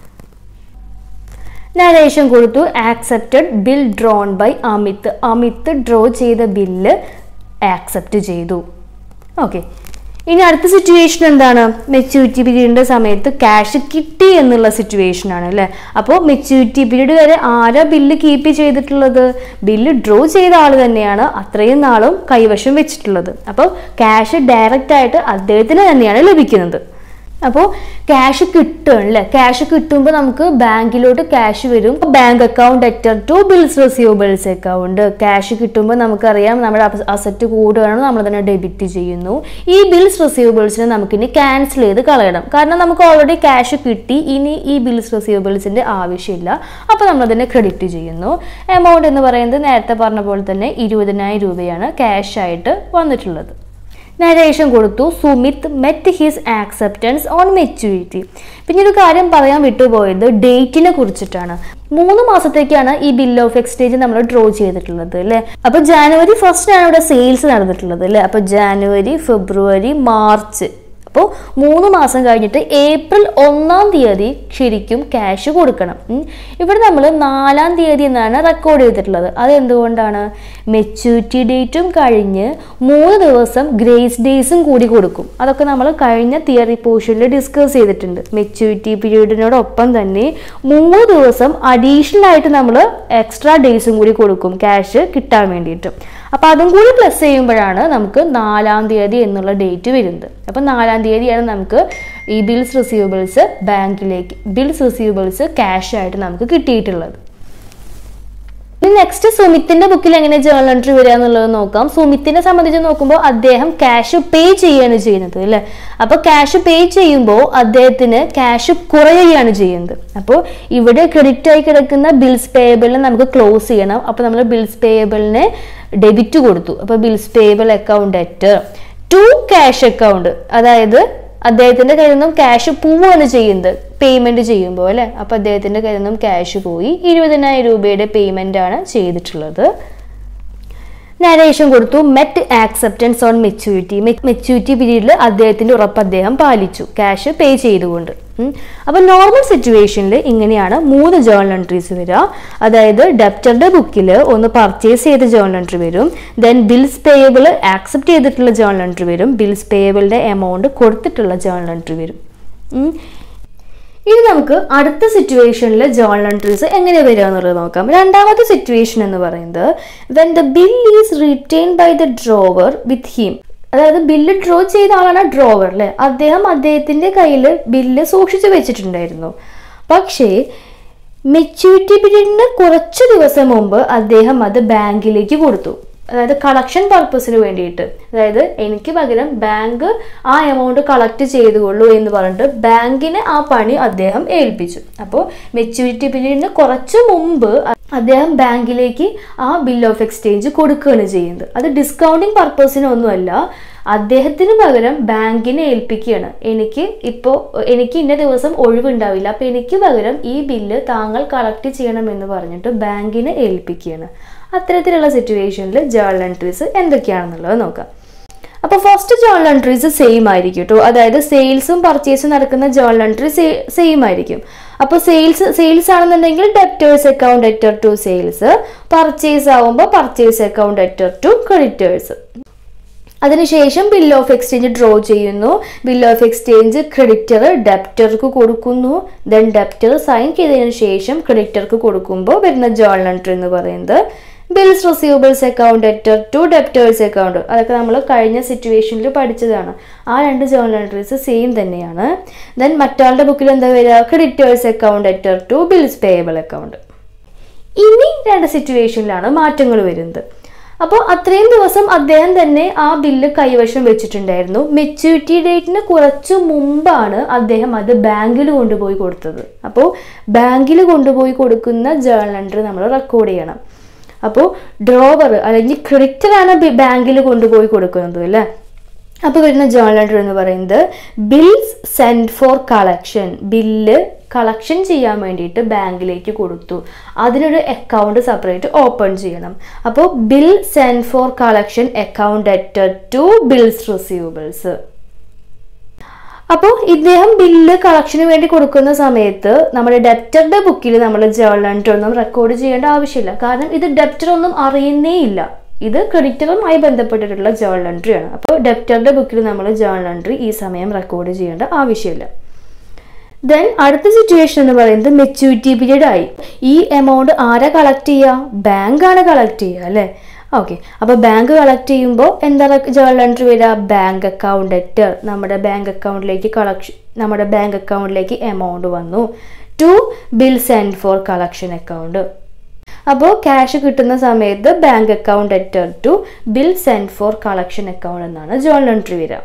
നരേഷൻ കൊടുത്തു accepted bill drawn by Amit Amit draw ചെയ്ത ബില്ല് ആക്സെപ്റ്റ് ചെയ്തു ഓക്കെ ഇനി അടുത്ത സിറ്റുവേഷൻ എന്താണ് മെച്യൂരിറ്റി പീരീഡിന്റെ സമയത്ത് ക്യാഷ് കിട്ടി എന്നുള്ള സിറ്റുവേഷൻ ആണ് അല്ലേ അപ്പോൾ മെച്യൂരിറ്റി പീരീഡ് വരെ ആരാ ബില്ല് കീപ്പ് ചെയ്തിട്ടുള്ളത് ബില്ല് ഡ്രോ ചെയ്ത ആൾ തന്നെയാണ് അത്രയും നാളും കൈവശം വെച്ചിട്ടുള്ളത് അപ്പോൾ ക്യാഷ് ഡയറക്റ്റ് ആയിട്ട് അദ്ദേഹത്തിന് തന്നെയാണ് ലഭിക്കുന്നത് അപ്പോൾ ക്യാഷ് കിട്ടും അല്ലേ ക്യാഷ് കിട്ടുമ്പോൾ നമുക്ക് ബാങ്കിലോട്ട് ക്യാഷ് വരും bank account debtor to bills receivables account cash കിട്ടുമ്പോൾ നമുക്കറിയാം നമ്മുടെ അസറ്റ് കൂടുകയാണ് നമ്മൾ തന്നെ ഡെബിറ്റ് ചെയ്യുന്നു ഈ ബിൽസ് റിസീവബിൾസിനെ നമുക്കിനി ക്യാൻസൽ ചെയ്ത് കളയണം കാരണം നമുക്ക് ഓൾറെഡി ക്യാഷ് കിട്ടി ഇനി ഈ ബിൽസ് റിസീവബിൾസിന്റെ ആവശ്യമില്ല അപ്പോൾ നമ്മൾ അതിനെ ക്രെഡിറ്റ് ചെയ്യുന്നു എമൗണ്ട് എന്ന് പറയുന്നത് നേരത്തെ പറഞ്ഞ പോലെ തന്നെ ഇരുപതിനായിരം രൂപയാണ് ക്യാഷ് ആയിട്ട് വന്നിട്ടുള്ളത് നരേഷൻ കൊടുത്തു Sumit met his acceptance on maturity പിന്നെ ഒരു കാര്യം പറയാൻ വിട്ടുപോയത് ഡേറ്റിനെ കുറിച്ചിട്ടാണ് മൂന്ന് മാസത്തേക്കാണ് ഈ ബിൽ ഓഫ് എക്സ്ചേഞ്ച് നമ്മൾ ഡ്രോ ചെയ്തിട്ടുള്ളത് അല്ലേ അപ്പൊ ജാനുവരി ഫസ്റ്റിനാണ് ഇവിടെ സെയിൽസ് നടന്നിട്ടുള്ളത് അല്ലേ അപ്പൊ ജാനുവരി ഫെബ്രുവരി മാർച്ച് അപ്പോൾ മൂന്ന് മാസം കഴിഞ്ഞിട്ട് ഏപ്രിൽ ഒന്നാം തീയതി ശരിക്കും ക്യാഷ് കൊടുക്കണം ഉം. ഇവിടെ നമ്മൾ നാലാം തീയതി എന്നാണ് റെക്കോർഡ് ചെയ്തിട്ടുള്ളത് അത് എന്തുകൊണ്ടാണ് മെച്യൂരിറ്റി ഡേറ്റും കഴിഞ്ഞ് മൂന്ന് ദിവസം ഗ്രേസ് ഡേയ്സും കൂടി കൊടുക്കും അതൊക്കെ നമ്മൾ കഴിഞ്ഞ തിയറി പോർഷനിൽ ഡിസ്കസ് ചെയ്തിട്ടുണ്ട് മെച്യൂരിറ്റി പീരീഡിനോടൊപ്പം തന്നെ മൂന്ന് ദിവസം അഡീഷണൽ ആയിട്ട് നമ്മൾ എക്സ്ട്രാ ഡേയ്സും കൂടി കൊടുക്കും ക്യാഷ് കിട്ടാൻ വേണ്ടിയിട്ട് അപ്പോൾ അതും കൂടി പ്ലസ് ചെയ്യുമ്പോഴാണ് നമുക്ക് നാലാം തീയതി എന്നുള്ള ഡേറ്റ് വരുന്നത് അപ്പോൾ നാലാം തീയതിയാണ് നമുക്ക് ഈ ബിൽസ് റിസീവബിൾസ് ബാങ്കിലേക്ക് ബിൽസ് റിസീവബിൾസ് ക്യാഷ് ആയിട്ട് നമുക്ക് കിട്ടിയിട്ടുള്ളത് ഇനി നെക്സ്റ്റ് സുമിത്തിന്റെ ബുക്കിൽ എങ്ങനെ ജേണൽ എൻട്രി വരിക എന്നുള്ളത് നോക്കാം സുമിത്തിനെ സംബന്ധിച്ച് നോക്കുമ്പോൾ അദ്ദേഹം ക്യാഷ് പേ ചെയ്യാണ് ചെയ്യുന്നത് അല്ലേ അപ്പൊ ക്യാഷ് പേ ചെയ്യുമ്പോൾ അദ്ദേഹത്തിന് ക്യാഷ് കുറയുകയാണ് ചെയ്യുന്നത് അപ്പോൾ ഇവിടെ ക്രെഡിറ്റ് ആയി കിടക്കുന്ന ബിൽസ് പേയബിളിനെ നമുക്ക് ക്ലോസ് ചെയ്യണം അപ്പോൾ നമ്മൾ ബിൽസ് പേയബിളിനെ ഡെബിറ്റ് കൊടുത്തു അപ്പോൾ bills payable account debtor to cash account അതായത് അദ്ദേഹത്തിന്റെ കയ്യിൽ നിന്നും ക്യാഷ് പോവുകയാണ് ചെയ്യുന്നത് പേയ്മെന്റ് ചെയ്യുമ്പോൾ അല്ലെ അപ്പൊ അദ്ദേഹത്തിന്റെ കയ്യിൽ നിന്നും ക്യാഷ് പോയി ഇരുപതിനായിരം രൂപയുടെ പേയ്മെന്റ് ആണ് ചെയ്തിട്ടുള്ളത് നരേഷൻ കൊടുത്തു met acceptance on maturity maturity പീരീഡിൽ അദ്ദേഹത്തിന്റെ ഉറപ്പ് അദ്ദേഹം പാലിച്ചു ക്യാഷ് പേ ചെയ്തുകൊണ്ട് ഉം. അപ്പൊ നോർമൽ സിറ്റുവേഷനിൽ ഇങ്ങനെയാണ് മൂന്ന് ജേണൽ എൻട്രീസ് വരിക അതായത് ഡെപ്റ്ററുടെ ബുക്കിൽ ഒന്ന് പർച്ചേസ് ചെയ്ത ജേണൽ എൻട്രി വരും ദെൻ ബിൽസ് പേയബിൾ ആക്സെപ്റ്റ് ചെയ്തിട്ടുള്ള ജേണൽ എൻട്രി വരും ബിൽസ് പേയബിളിന്റെ എമൗണ്ട് കൊടുത്തിട്ടുള്ള ജേണൽ എൻട്രി വരും ഉം. ഇനി നമുക്ക് അടുത്ത സിറ്റുവേഷനിൽ ജേണൽ എൻട്രീസ് എങ്ങനെ വരിക എന്നുള്ളത് നോക്കാം രണ്ടാമത്തെ സിറ്റുവേഷൻ എന്ന് പറയുന്നത് when the bill is retain by the drawer with him അതായത് ബില്ല് ഡ്രോ ചെയ്ത ആളാണ് ഡ്രോവർ അല്ലേ അദ്ദേഹം അദ്ദേഹത്തിന്റെ കയ്യിൽ ബില്ല് സൂക്ഷിച്ചു വെച്ചിട്ടുണ്ടായിരുന്നു പക്ഷേ മെച്യൂരിറ്റി പീരീഡിന് കുറച്ച് ദിവസം മുമ്പ് അദ്ദേഹം അത് ബാങ്കിലേക്ക് കൊടുത്തു അതായത് കളക്ഷൻ പർപ്പസിന് വേണ്ടിയിട്ട് അതായത് എനിക്ക് പകരം ബാങ്ക് ആ എമൗണ്ട് കളക്ട് ചെയ്തുകൊള്ളൂ എന്ന് പറഞ്ഞിട്ട് ബാങ്കിന് ആ പണി അദ്ദേഹം ഏൽപ്പിച്ചു അപ്പോൾ മെച്യൂരിറ്റി പീരീഡിന് കുറച്ച് മുമ്പ് അദ്ദേഹം ബാങ്കിലേക്ക് ആ ബിൽ ഓഫ് എക്സ്ചേഞ്ച് കൊടുക്കുകയാണ് ചെയ്യുന്നത് അത് ഡിസ്കൗണ്ടിങ് പർപ്പസിനൊന്നുമല്ല അദ്ദേഹത്തിന് പകരം ബാങ്കിനെ ഏൽപ്പിക്കുകയാണ് എനിക്ക് ഇപ്പോൾ എനിക്ക് ഇന്ന ദിവസം ഒഴിവുണ്ടാവില്ല അപ്പോൾ എനിക്ക് പകരം ഈ ബില്ല് താങ്കൾ കളക്ട് ചെയ്യണമെന്ന് പറഞ്ഞിട്ട് ബാങ്കിനെ ഏൽപ്പിക്കുകയാണ് അത്തരത്തിലുള്ള സിറ്റുവേഷനിൽ ജേണൽ എൻട്രീസ് എന്തൊക്കെയാണെന്നുള്ളത് നോക്കാം അപ്പോൾ ഫസ്റ്റ് ജേണൽ എൻട്രീസ് സെയിം ആയിരിക്കും കേട്ടോ അതായത് സെയിൽസും പർച്ചേസും നടക്കുന്ന ജേണൽ എൻട്രി സെയിം ആയിരിക്കും അപ്പോൾ സെയിൽസ് സെയിൽസ് ആണെന്നുണ്ടെങ്കിൽ debtors account debtor to sales purchase ആവുമ്പോൾ purchase account debtor to creditors അതിനുശേഷം ബിൽ ഓഫ് എക്സ്ചേഞ്ച് ഡ്രോ ചെയ്യുന്നു ബിൽ ഓഫ് എക്സ്ചേഞ്ച് ക്രെഡിറ്റർ ഡെപ്റ്റർക്ക് കൊടുക്കുന്നു ദെൻ ഡെപ്റ്റർ സൈൻ ചെയ്തതിനു ശേഷം ക്രെഡിറ്റർക്ക് കൊടുക്കുമ്പോൾ വരുന്ന ജേണൽ എൻട്രി എന്ന് പറയുന്നത് bills receivables account debtor to debtors account അതൊക്കെ നമ്മൾ കഴിഞ്ഞ സിറ്റുവേഷനിൽ പഠിച്ചതാണ് ആ രണ്ട് ജേണൽ എൻട്രീസ് സെയിം തന്നെയാണ് ദെൻ മറ്റാളുടെ ബുക്കിൽ എന്താ വരിക creditors account debtor to bills payable account ഇനി രണ്ട് സിറ്റുവേഷനിലാണ് മാറ്റങ്ങൾ വരുന്നത് അപ്പോൾ അത്രയും ദിവസം അദ്ദേഹം തന്നെ ആ ബില്ല് കൈവശം വെച്ചിട്ടുണ്ടായിരുന്നു മെച്യൂരിറ്റി ഡേറ്റിന് കുറച്ച് മുമ്പാണ് അദ്ദേഹം അത് ബാങ്കിൽ കൊണ്ടുപോയി കൊടുത്തത് അപ്പോൾ ബാങ്കിൽ കൊണ്ടുപോയി കൊടുക്കുന്ന ജേണൽ എൻട്രി നമ്മൾ റെക്കോർഡ് ചെയ്യണം അപ്പോൾ ഡ്രോവർ അല്ലെങ്കിൽ ക്രെഡിറ്ററാണ് ബാങ്കിൽ കൊണ്ടുപോയി കൊടുക്കുന്നത് അല്ലേ അപ്പോൾ വരുന്ന ജേണൽ എൻട്രി എന്ന് പറയുന്നത് bills send for collection bill collection ചെയ്യാൻ വേണ്ടിയിട്ട് ബാങ്കിലേക്ക് കൊടുത്തു അതിനൊരു അക്കൗണ്ട് സെപ്പറേറ്റ് ഓപ്പൺ ചെയ്യണം അപ്പോൾ bill send for collection account debtor to bills receivables അപ്പോൾ ഇദ്ദേഹം ബില്ല് കളക്ഷന് വേണ്ടി കൊടുക്കുന്ന സമയത്ത് നമ്മുടെ ഡെപ്റ്ററുടെ ബുക്കിൽ നമ്മൾ ജേണൽ എൻട്രി ഒന്നും റെക്കോർഡ് ചെയ്യേണ്ട ആവശ്യമില്ല കാരണം ഇത് ഡെപ്റ്റർ ഒന്നും അറിയുന്നേ ഇല്ല ഇത് ക്രെഡിറ്ററുമായി ബന്ധപ്പെട്ടിട്ടുള്ള ജേണൽ എൻട്രി ആണ് അപ്പോൾ ഡെപ്റ്ററുടെ ബുക്കിൽ നമ്മൾ ജേണൽ എൻട്രി ഈ സമയം റെക്കോർഡ് ചെയ്യേണ്ട ആവശ്യമില്ല ദെൻ അടുത്ത സിറ്റുവേഷൻ എന്ന് പറയുന്നത് മെച്യൂരിറ്റി പീരീഡ് ആയി ഈ എമൗണ്ട് ആരാ കളക്ട് ചെയ്യുക ബാങ്കാണ് കളക്ട് ചെയ്യുക അല്ലേ ഓക്കെ അപ്പോൾ ബാങ്ക് കളക്ട് ചെയ്യുമ്പോൾ എന്താ ജേണൽ എൻട്രി വരിക ബാങ്ക് അക്കൗണ്ട് ലെറ്റർ നമ്മുടെ ബാങ്ക് അക്കൗണ്ടിലേക്ക് കളക്ഷൻ നമ്മുടെ ബാങ്ക് അക്കൗണ്ടിലേക്ക് എമൗണ്ട് വന്നു to bill send for collection account അപ്പോൾ ക്യാഷ് കിട്ടുന്ന സമയത്ത് bank account debtor to bill send for collection account എന്നാണ് ജേണൽ എൻട്രി വരിക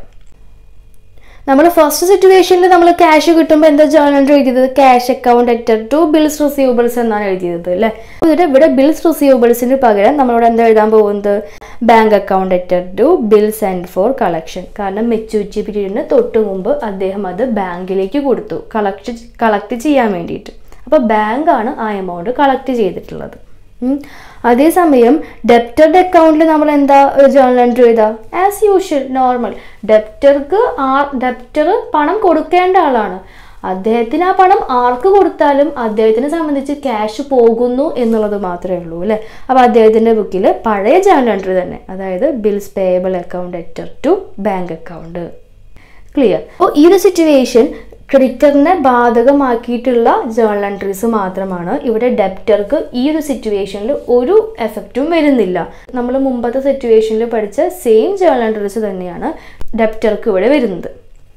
നമ്മൾ ഫസ്റ്റ് സിറ്റുവേഷനിൽ നമ്മൾ ക്യാഷ് കിട്ടുമ്പോൾ എന്താ ജേണൽ എൻട്രി എഴുതിയത് cash account debtor to bills receivables എന്നാണ് എഴുതിയത് അല്ലേ ഇവിടെ ഇവിടെ ബിൽസ് റിസീവബിൾസിന് പകരം നമ്മളോട് എന്താ എഴുതാൻ പോകുന്നത് bank account debtor to bill send for collection കാരണം മെച്യൂരിറ്റി പീരീഡിന് തൊട്ട് മുമ്പ് അദ്ദേഹം അത് ബാങ്കിലേക്ക് കൊടുത്തു കളക്ട് കളക്ട് ചെയ്യാൻ വേണ്ടിയിട്ട് അപ്പോൾ ബാങ്കാണ് ആ എമൗണ്ട് കളക്ട് ചെയ്തിട്ടുള്ളത് ഉം. അതേസമയം ഡെപ്റ്ററുടെ അക്കൗണ്ടിൽ നമ്മൾ എന്താ ജേണൽ എൻട്രി ചെയ്താ ആസ് യൂഷ്വൽ നോർമൽ ഡെപ്റ്റർക്ക് ആ ഡെപ്റ്റർ പണം കൊടുക്കേണ്ട ആളാണ് അദ്ദേഹത്തിന് ആ പണം ആർക്ക് കൊടുത്താലും അദ്ദേഹത്തിനെ സംബന്ധിച്ച് ക്യാഷ് പോകുന്നു എന്നുള്ളത് മാത്രമേ ഉള്ളൂ അല്ലേ അപ്പോൾ അദ്ദേഹത്തിൻ്റെ ബുക്കിൽ പഴയ ജേണൽ എൻട്രി തന്നെ അതായത് bills payable account debtor to bank account clear അപ്പോൾ ഈ ഒരു സിറ്റുവേഷൻ ക്രെഡിറ്ററിനെ ബാധകമാക്കിയിട്ടുള്ള ജേണൽ എൻട്രീസ് മാത്രമാണ് ഇവിടെ ഡെപ്റ്റർക്ക് ഈ ഒരു സിറ്റുവേഷനിൽ ഒരു എഫക്റ്റും വരുന്നില്ല നമ്മൾ മുമ്പത്തെ സിറ്റുവേഷനിൽ പഠിച്ച സെയിം ജേണൽ എൻട്രീസ് തന്നെയാണ് ഡെപ്റ്റർക്ക് ഇവിടെ വരുന്നത്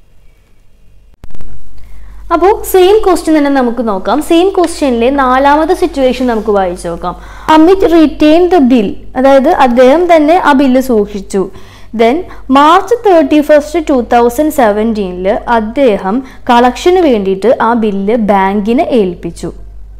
അപ്പോൾ സെയിം ക്വസ്റ്റ്യൻ തന്നെ നമുക്ക് നോക്കാം സെയിം ക്വസ്റ്റ്യനിലെ നാലാമത്തെ സിറ്റുവേഷൻ നമുക്ക് വായിച്ചു നോക്കാം അമിത് റിറ്റെയിൻ ദ ബിൽ അതായത് അദ്ദേഹം തന്നെ ആ ബില്ല് സൂക്ഷിച്ചു then March thirty first two thousand സെവൻറ്റീനിൽ അദ്ദേഹം കളക്ഷന് വേണ്ടിയിട്ട് ആ ബില്ല് ബാങ്കിനെ ഏൽപ്പിച്ചു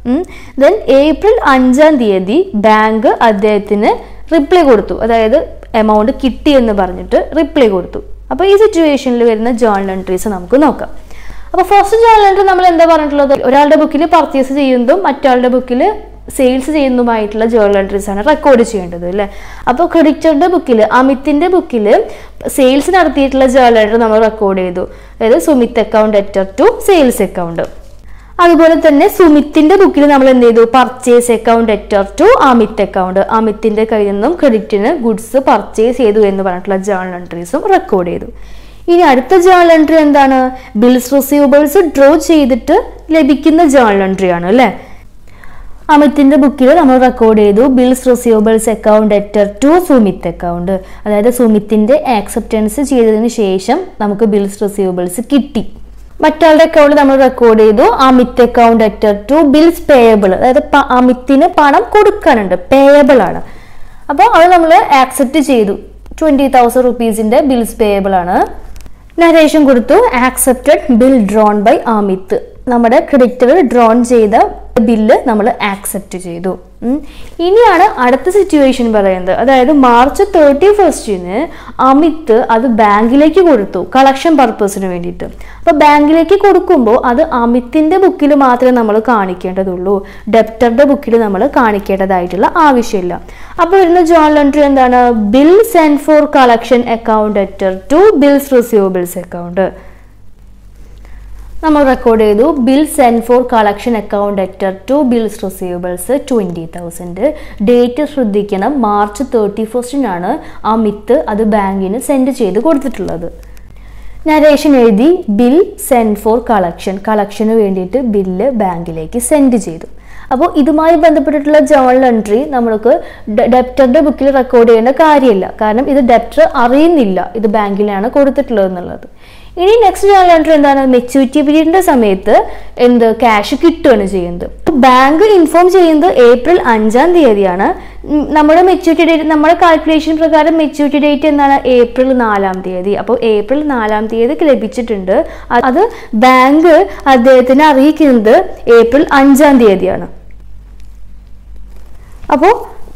ദെൻ ഏപ്രിൽ അഞ്ചാം തീയതി ബാങ്ക് അദ്ദേഹത്തിന് റിപ്ലൈ കൊടുത്തു അതായത് എമൗണ്ട് കിട്ടി എന്ന് പറഞ്ഞിട്ട് റിപ്ലൈ കൊടുത്തു അപ്പോൾ ഈ സിറ്റുവേഷനിൽ വരുന്ന ജേണൽ എൻട്രീസ് നമുക്ക് നോക്കാം അപ്പോൾ ഫസ്റ്റ് ജേണൽ എൻട്രി നമ്മൾ എന്താ പറഞ്ഞിട്ടുള്ളത് ഒരാളുടെ ബുക്കിൽ പർച്ചേസ് ചെയ്യുന്നതും മറ്റാളുടെ ബുക്കിൽ സെയിൽസ് ചെയ്യുന്നതുമായിട്ടുള്ള ജേണൽ എൻട്രീസ് ആണ് റെക്കോർഡ് ചെയ്യേണ്ടത് അല്ലേ അപ്പോൾ ക്രെഡിറ്ററുടെ ബുക്കിൽ അമിത്തിന്റെ ബുക്കിൽ സെയിൽസ് നടത്തിയിട്ടുള്ള ജേണൽ എൻട്രി നമ്മൾ റെക്കോർഡ് ചെയ്തു അതായത് Sumit account debtor to sales account അതുപോലെ തന്നെ സുമിത്തിന്റെ ബുക്കിൽ നമ്മൾ എന്ത് ചെയ്തു purchase account debtor to Amit account അമിത്തിന്റെ കയ്യിൽ നിന്നും ക്രെഡിറ്റിന് ഗുഡ്സ് പർച്ചേസ് ചെയ്തു എന്ന് പറഞ്ഞിട്ടുള്ള ജേണൽ എൻട്രീസും റെക്കോർഡ് ചെയ്തു ഇനി അടുത്ത ജേണൽ എൻട്രി എന്താണ് ബിൽസ് റിസീവബിൾസ് ഡ്രോ ചെയ്തിട്ട് ലഭിക്കുന്ന ജേണൽ എൻട്രി ആണ് അല്ലേ അമിത്തിന്റെ ബുക്കിൽ നമ്മൾ റെക്കോർഡ് ചെയ്തു bills receivables account debtor to Sumit account അതായത് സുമിത്തിന്റെ ആക്സെപ്റ്റൻസ് ചെയ്തതിന് ശേഷം നമുക്ക് ബിൽസ് റിസീവബിൾസ് കിട്ടി മറ്റാളുടെ അക്കൗണ്ട് നമ്മൾ റെക്കോർഡ് ചെയ്തു Amit account debtor to bills payable അതായത് പ- അമിത്തിന് പണം കൊടുക്കാനുണ്ട് പേയബിൾ ആണ് അപ്പോൾ അത് നമ്മൾ ആക്സെപ്റ്റ് ചെയ്തു ട്വന്റി തൗസൻഡ് റുപ്പീസിന്റെ ബിൽസ് പേയബിൾ ആണ് നരേഷൻ കൊടുത്തു accepted bill drawn by Amit നമ്മുടെ ക്രെഡിറ്റർ ഡ്രോൺ ചെയ്ത ബില്ല് നമ്മൾ ആക്സെപ്റ്റ് ചെയ്തു ഉം. ഇനിയാണ് അടുത്ത സിറ്റുവേഷൻ പറയുന്നത് അതായത് മാർച്ച് തേർട്ടി ഫസ്റ്റിന് അമിത് അത് ബാങ്കിലേക്ക് കൊടുത്തു കളക്ഷൻ പർപ്പസിന് വേണ്ടിയിട്ട് അപ്പോൾ ബാങ്കിലേക്ക് കൊടുക്കുമ്പോൾ അത് അമിത്തിന്റെ ബുക്കിൽ മാത്രമേ നമ്മൾ കാണിക്കേണ്ടതുള്ളൂ ഡെപ്റ്ററുടെ ബുക്കിൽ നമ്മൾ കാണിക്കേണ്ടതായിട്ടുള്ള ആവശ്യമില്ല അപ്പോൾ വരുന്ന ജേണൽ എൻട്രി എന്താണ് bill send for collection account debtor to bills receivables account നമ്മൾ റെക്കോർഡ് ചെയ്തു bill send for collection account debtor to bills receivables twenty thousand date ശ്രദ്ധിക്കണം മാർച്ച് തേർട്ടി ഫസ്റ്റിനാണ് ആ മിത്ത് അത് ബാങ്കിന് സെൻഡ് ചെയ്ത് കൊടുത്തിട്ടുള്ളത് നരേഷൻ എഴുതി ബിൽ സെൻഡ് ഫോർ കളക്ഷൻ കളക്ഷന് വേണ്ടിയിട്ട് ബില്ല് ബാങ്കിലേക്ക് സെൻഡ് ചെയ്തു അപ്പോൾ ഇതുമായി ബന്ധപ്പെട്ടിട്ടുള്ള ജേണൽ എൻട്രി നമുക്ക് ഡെപ്റ്ററുടെ ബുക്കിൽ റെക്കോർഡ് ചെയ്യേണ്ട കാര്യമില്ല കാരണം ഇത് ഡെപ്റ്റർ അറിയുന്നില്ല ഇത് ബാങ്കിലാണ് കൊടുത്തിട്ടുള്ളത് എന്നുള്ളത് ഇനി നെക്സ്റ്റ് ജേണൽ എൻട്രി എന്താണ് മെച്യൂരിറ്റി പീരീഡിന്റെ സമയത്ത് എന്ത് ക്യാഷ് കിട്ടുകയാണ് ചെയ്യുന്നത് ബാങ്ക് ഇൻഫോം ചെയ്യുന്നത് ഏപ്രിൽ അഞ്ചാം തീയതിയാണ് ഉം, നമ്മുടെ മെച്യൂരിറ്റി ഡേറ്റ് നമ്മുടെ കാൽക്കുലേഷൻ പ്രകാരം മെച്യൂരിറ്റി ഡേറ്റ് എന്താണ് ഏപ്രിൽ നാലാം തീയതി അപ്പോൾ ഏപ്രിൽ നാലാം തീയതി ലഭിച്ചിട്ടുണ്ട് അ- അത് ബാങ്ക് അദ്ദേഹത്തിനെ അറിയിക്കുന്നത് ഏപ്രിൽ അഞ്ചാം തീയതിയാണ് അപ്പോൾ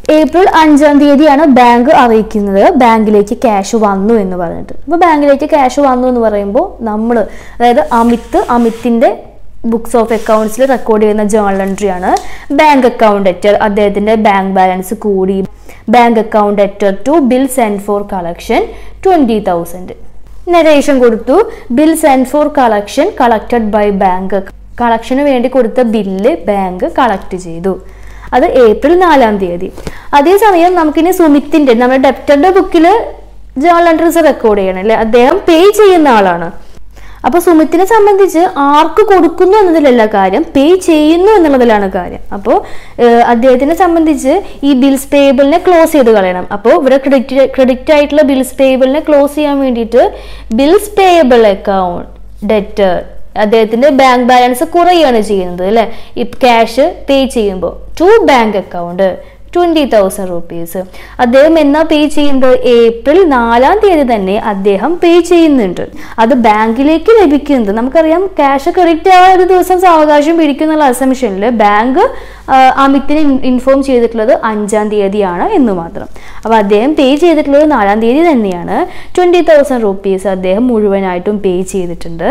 ഏപ്രിൽ അഞ്ചാം തീയതിയാണ് ബാങ്ക് അറിയിക്കുന്നത് ബാങ്കിലേക്ക് ക്യാഷ് വന്നു എന്ന് പറഞ്ഞിട്ട് അപ്പോൾ ബാങ്കിലേക്ക് ക്യാഷ് വന്നു എന്ന് പറയുമ്പോൾ നമ്മൾ അതായത് അമിത് അമിത്തിന്റെ ബുക്സ് ഓഫ് അക്കൗണ്ട്സിൽ റെക്കോർഡ് ചെയ്യുന്ന ജേണൽ എൻട്രി ആണ് ബാങ്ക് അക്കൗണ്ട് എറ്റർ അദ്ദേഹത്തിന്റെ ബാങ്ക് ബാലൻസ് കൂടി bank account debtor to bill send for collection twenty thousand narration കൊടുത്തു bill send for collection collected by bank കളക്ഷന് വേണ്ടി കൊടുത്ത ബില്ല് ബാങ്ക് കളക്ട് ചെയ്തു അത് ഏപ്രിൽ നാലാം തീയതി അതേസമയം നമുക്കിനി സുമിത്തിന്റെ നമ്മുടെ ഡെപ്റ്ററുടെ ബുക്കിൽ ജേണൽ എൻട്രീസ് റെക്കോർഡ് ചെയ്യണം അല്ലെ അദ്ദേഹം പേ ചെയ്യുന്ന ആളാണ് അപ്പൊ സുമിത്തിനെ സംബന്ധിച്ച് ആർക്ക് കൊടുക്കുന്നു എന്നതിലല്ല കാര്യം പേ ചെയ്യുന്നു എന്നുള്ളതിലാണ് കാര്യം അപ്പോൾ അദ്ദേഹത്തിനെ സംബന്ധിച്ച് ഈ ബിൽസ് പേബിളിനെ ക്ലോസ് ചെയ്ത് കളയണം അപ്പോൾ ഇവിടെ ക്രെഡിറ്റ് ക്രെഡിറ്റ് ആയിട്ടുള്ള ബിൽസ് പേബിളിനെ ക്ലോസ് ചെയ്യാൻ വേണ്ടിയിട്ട് ബിൽസ് പേയബിൾ അക്കൗണ്ട് ഡെറ്റർ അദ്ദേഹത്തിന്റെ ബാങ്ക് ബാലൻസ് കുറയുകയാണ് ചെയ്യുന്നത് അല്ലെ ഈ ക്യാഷ് പേ ചെയ്യുമ്പോൾ to bank account twenty thousand rupees അദ്ദേഹം എന്നാ പേ ചെയ്യുന്നത് ഏപ്രിൽ നാലാം തീയതി തന്നെ അദ്ദേഹം പേ ചെയ്യുന്നുണ്ട് അത് ബാങ്കിലേക്ക് ലഭിക്കുന്നത് നമുക്കറിയാം ക്യാഷ് ക്രെഡിറ്റ് ആവാൻ ഒരു ദിവസം സാവകാശം പിടിക്കുന്നുള്ള അസംഷനിൽ ബാങ്ക് അമിത്തിനെ ഇൻഫോം ചെയ്തിട്ടുള്ളത് അഞ്ചാം തീയതിയാണ് എന്ന് മാത്രം അപ്പോൾ അദ്ദേഹം പേ ചെയ്തിട്ടുള്ളത് നാലാം തീയതി തന്നെയാണ് ട്വന്റി തൗസൻഡ് റുപ്പീസ് അദ്ദേഹം മുഴുവനായിട്ടും പേ ചെയ്തിട്ടുണ്ട്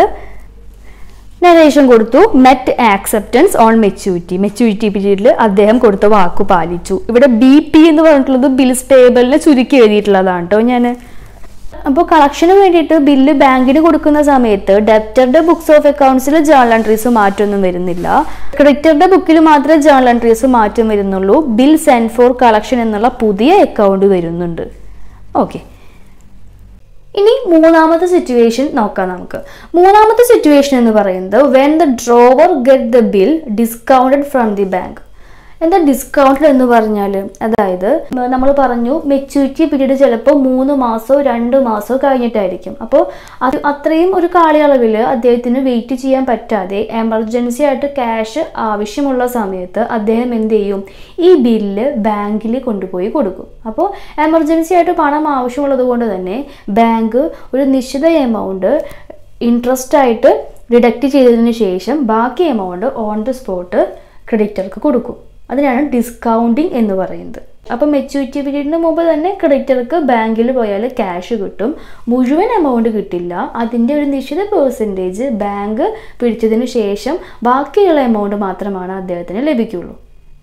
നരേഷൻ കൊടുത്തു met acceptance on maturity maturity പീരീഡിൽ അദ്ദേഹം കൊടുത്ത വാക്കു പാലിച്ചു ഇവിടെ ബി പി എന്ന് പറഞ്ഞിട്ടുള്ളത് ബിൽസ് പേബിളിനെ ചുരുക്കി എഴുതിയിട്ടുള്ളതാണ് കേട്ടോ ഞാൻ അപ്പോൾ കളക്ഷന് വേണ്ടിയിട്ട് ബില്ല് ബാങ്കിന് കൊടുക്കുന്ന സമയത്ത് ഡെപ്റ്ററുടെ ബുക്സ് ഓഫ് അക്കൗണ്ട്സിൽ ജേണൽ എൻട്രീസ് മാറ്റമൊന്നും വരുന്നില്ല ക്രെഡിറ്ററുടെ ബുക്കിൽ മാത്രമേ ജേണൽ എൻട്രീസ് മാറ്റം വരുന്നുള്ളൂ ബിൽ സെൻഡ് ഫോർ കളക്ഷൻ എന്നുള്ള പുതിയ അക്കൗണ്ട് വരുന്നുണ്ട് ഓക്കെ ഇനി മൂന്നാമത്തെ സിറ്റുവേഷൻ നോക്കാം നമുക്ക് മൂന്നാമത്തെ സിറ്റുവേഷൻ എന്ന് പറയുന്നത് when the drawer get the bill discounted from the bank എന്താ ഡിസ്കൗണ്ടഡ് എന്ന് പറഞ്ഞാൽ അതായത് നമ്മൾ പറഞ്ഞു മെച്യൂരിറ്റി പീരീഡ് ചിലപ്പോൾ മൂന്ന് മാസമോ രണ്ട് മാസമോ കഴിഞ്ഞിട്ടായിരിക്കും അപ്പോൾ അത് അത്രയും ഒരു കാലയളവിൽ അദ്ദേഹത്തിന് വെയിറ്റ് ചെയ്യാൻ പറ്റാതെ എമർജൻസി ആയിട്ട് ക്യാഷ് ആവശ്യമുള്ള സമയത്ത് അദ്ദേഹം എന്ത് ചെയ്യും ഈ ബില്ല് ബാങ്കിൽ കൊണ്ടുപോയി കൊടുക്കും അപ്പോൾ എമർജൻസി ആയിട്ട് പണം ആവശ്യമുള്ളത് കൊണ്ട് തന്നെ ബാങ്ക് ഒരു നിശ്ചിത എമൗണ്ട് ഇൻട്രസ്റ്റ് ആയിട്ട് ഡിഡക്റ്റ് ചെയ്തതിന് ശേഷം ബാക്കി എമൗണ്ട് ഓൺ ദ സ്പോട്ട് ക്രെഡിറ്റർക്ക് കൊടുക്കും അതിനാണ് ഡിസ്കൗണ്ടിങ് എന്ന് പറയുന്നത് അപ്പം മെച്യൂരിറ്റി പീരീഡിന് മുമ്പ് തന്നെ ക്രെഡിറ്റർക്ക് ബാങ്കിൽ പോയാൽ ക്യാഷ് കിട്ടും മുഴുവൻ എമൗണ്ട് കിട്ടില്ല അതിൻ്റെ ഒരു നിശ്ചിത പേഴ്സൻറ്റേജ് ബാങ്ക് പിടിച്ചതിന് ശേഷം ബാക്കിയുള്ള എമൗണ്ട് മാത്രമാണ് അദ്ദേഹത്തിന് ലഭിക്കുള്ളൂ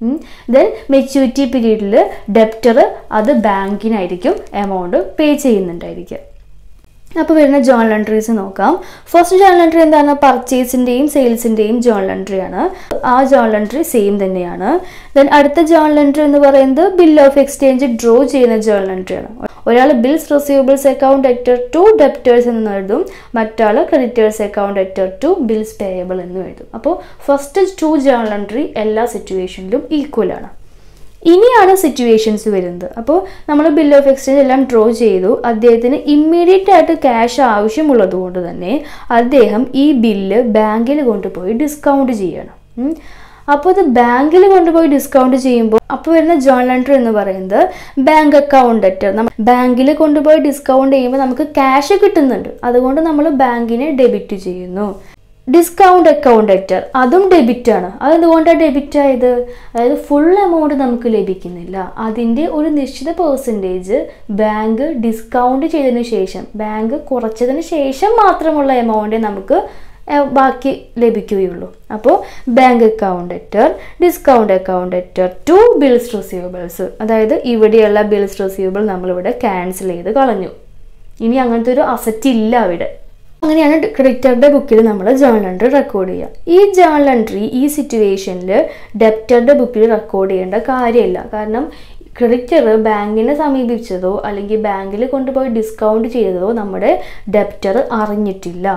ദെൻ മെച്യൂരിറ്റി പീരീഡിൽ ഡെപ്റ്റർ അത് ബാങ്കിനായിരിക്കും എമൗണ്ട് പേ ചെയ്യുന്നുണ്ടായിരിക്കുക അപ്പോൾ വരുന്ന ജേണൽ എൻട്രീസ് നോക്കാം ഫസ്റ്റ് ജേണൽ എൻട്രി എന്താണ് പർച്ചേസിൻ്റെയും സെയിൽസിൻ്റെയും ജേണൽ എൻട്രി ആണ് ആ ജേണൽ എൻട്രി സെയിം തന്നെയാണ് ദെൻ അടുത്ത ജേണൽ എൻട്രി എന്ന് പറയുന്നത് ബിൽ ഓഫ് എക്സ്ചേഞ്ച് ഡ്രോ ചെയ്യുന്ന ജേണൽ എൻട്രി ആണ് ഒരാൾ bills receivables account debtor to debtors എന്ന് എഴുതും മറ്റാൾ creditors account debtor to bills payable എന്ന് എഴുതും അപ്പോൾ ഫസ്റ്റ് ടു ജേണൽ എൻട്രി എല്ലാ സിറ്റുവേഷനിലും ഈക്വൽ ആണ് ഇനിയാണ് സിറ്റുവേഷൻസ് വരുന്നത് അപ്പോൾ നമ്മൾ ബിൽ ഓഫ് എക്സ്ചേഞ്ച് എല്ലാം ഡ്രോ ചെയ്തു അദ്ദേഹത്തിന് ഇമ്മീഡിയറ്റ് ആയിട്ട് ക്യാഷ് ആവശ്യമുള്ളത് കൊണ്ട് തന്നെ അദ്ദേഹം ഈ ബില്ല് ബാങ്കിൽ കൊണ്ടുപോയി ഡിസ്കൗണ്ട് ചെയ്യണം ഉം. അപ്പോൾ ഇത് ബാങ്കിൽ കൊണ്ടുപോയി ഡിസ്കൗണ്ട് ചെയ്യുമ്പോൾ അപ്പോൾ വരുന്ന ജേണൽ എൻട്രി എന്ന് പറയുന്നത് ബാങ്ക് അക്കൗണ്ട് അറ്റ് നമ്മൾ ബാങ്കിൽ കൊണ്ടുപോയി ഡിസ്കൗണ്ട് ചെയ്യുമ്പോൾ നമുക്ക് ക്യാഷ് കിട്ടുന്നുണ്ട് അതുകൊണ്ട് നമ്മൾ ബാങ്കിനെ ഡെബിറ്റ് ചെയ്യുന്നു ഡിസ്കൗണ്ട് അക്കൗണ്ട് അറ്റർ അതും ഡെബിറ്റ് ആണ് അതെന്തുകൊണ്ടാണ് ഡെബിറ്റ് ആയത് അതായത് ഫുൾ എമൗണ്ട് നമുക്ക് ലഭിക്കുന്നില്ല അതിൻ്റെ ഒരു നിശ്ചിത പേഴ്സൻറ്റേജ് ബാങ്ക് ഡിസ്കൗണ്ട് ചെയ്തതിന് ശേഷം ബാങ്ക് കുറച്ചതിന് ശേഷം മാത്രമുള്ള എമൗണ്ടേ നമുക്ക് ഏഹ്, ബാക്കി ലഭിക്കുകയുള്ളൂ അപ്പോൾ bank account debtor discount account debtor to bills receivables അതായത് ഇവിടെയുള്ള ബിൽസ് റിസീവബിൾ നമ്മളിവിടെ ക്യാൻസൽ ചെയ്ത് കളഞ്ഞു ഇനി അങ്ങനത്തെ ഒരു അസറ്റ് ഇല്ല അവിടെ അങ്ങനെയാണ് ക്രെഡിറ്ററുടെ ബുക്കിൽ നമ്മൾ ജേണൽ എൻട്രി റെക്കോർഡ് ചെയ്യുക ഈ ജേണൽ എൻട്രി ഈ സിറ്റുവേഷനിൽ ഡെപ്റ്ററുടെ ബുക്കിൽ റെക്കോർഡ് ചെയ്യേണ്ട കാര്യമില്ല കാരണം ക്രെഡിറ്റർ ബാങ്കിനെ സമീപിച്ചതോ അല്ലെങ്കിൽ ബാങ്കിൽ കൊണ്ടുപോയി ഡിസ്കൗണ്ട് ചെയ്തതോ നമ്മുടെ ഡെപ്റ്റർ അറിഞ്ഞിട്ടില്ല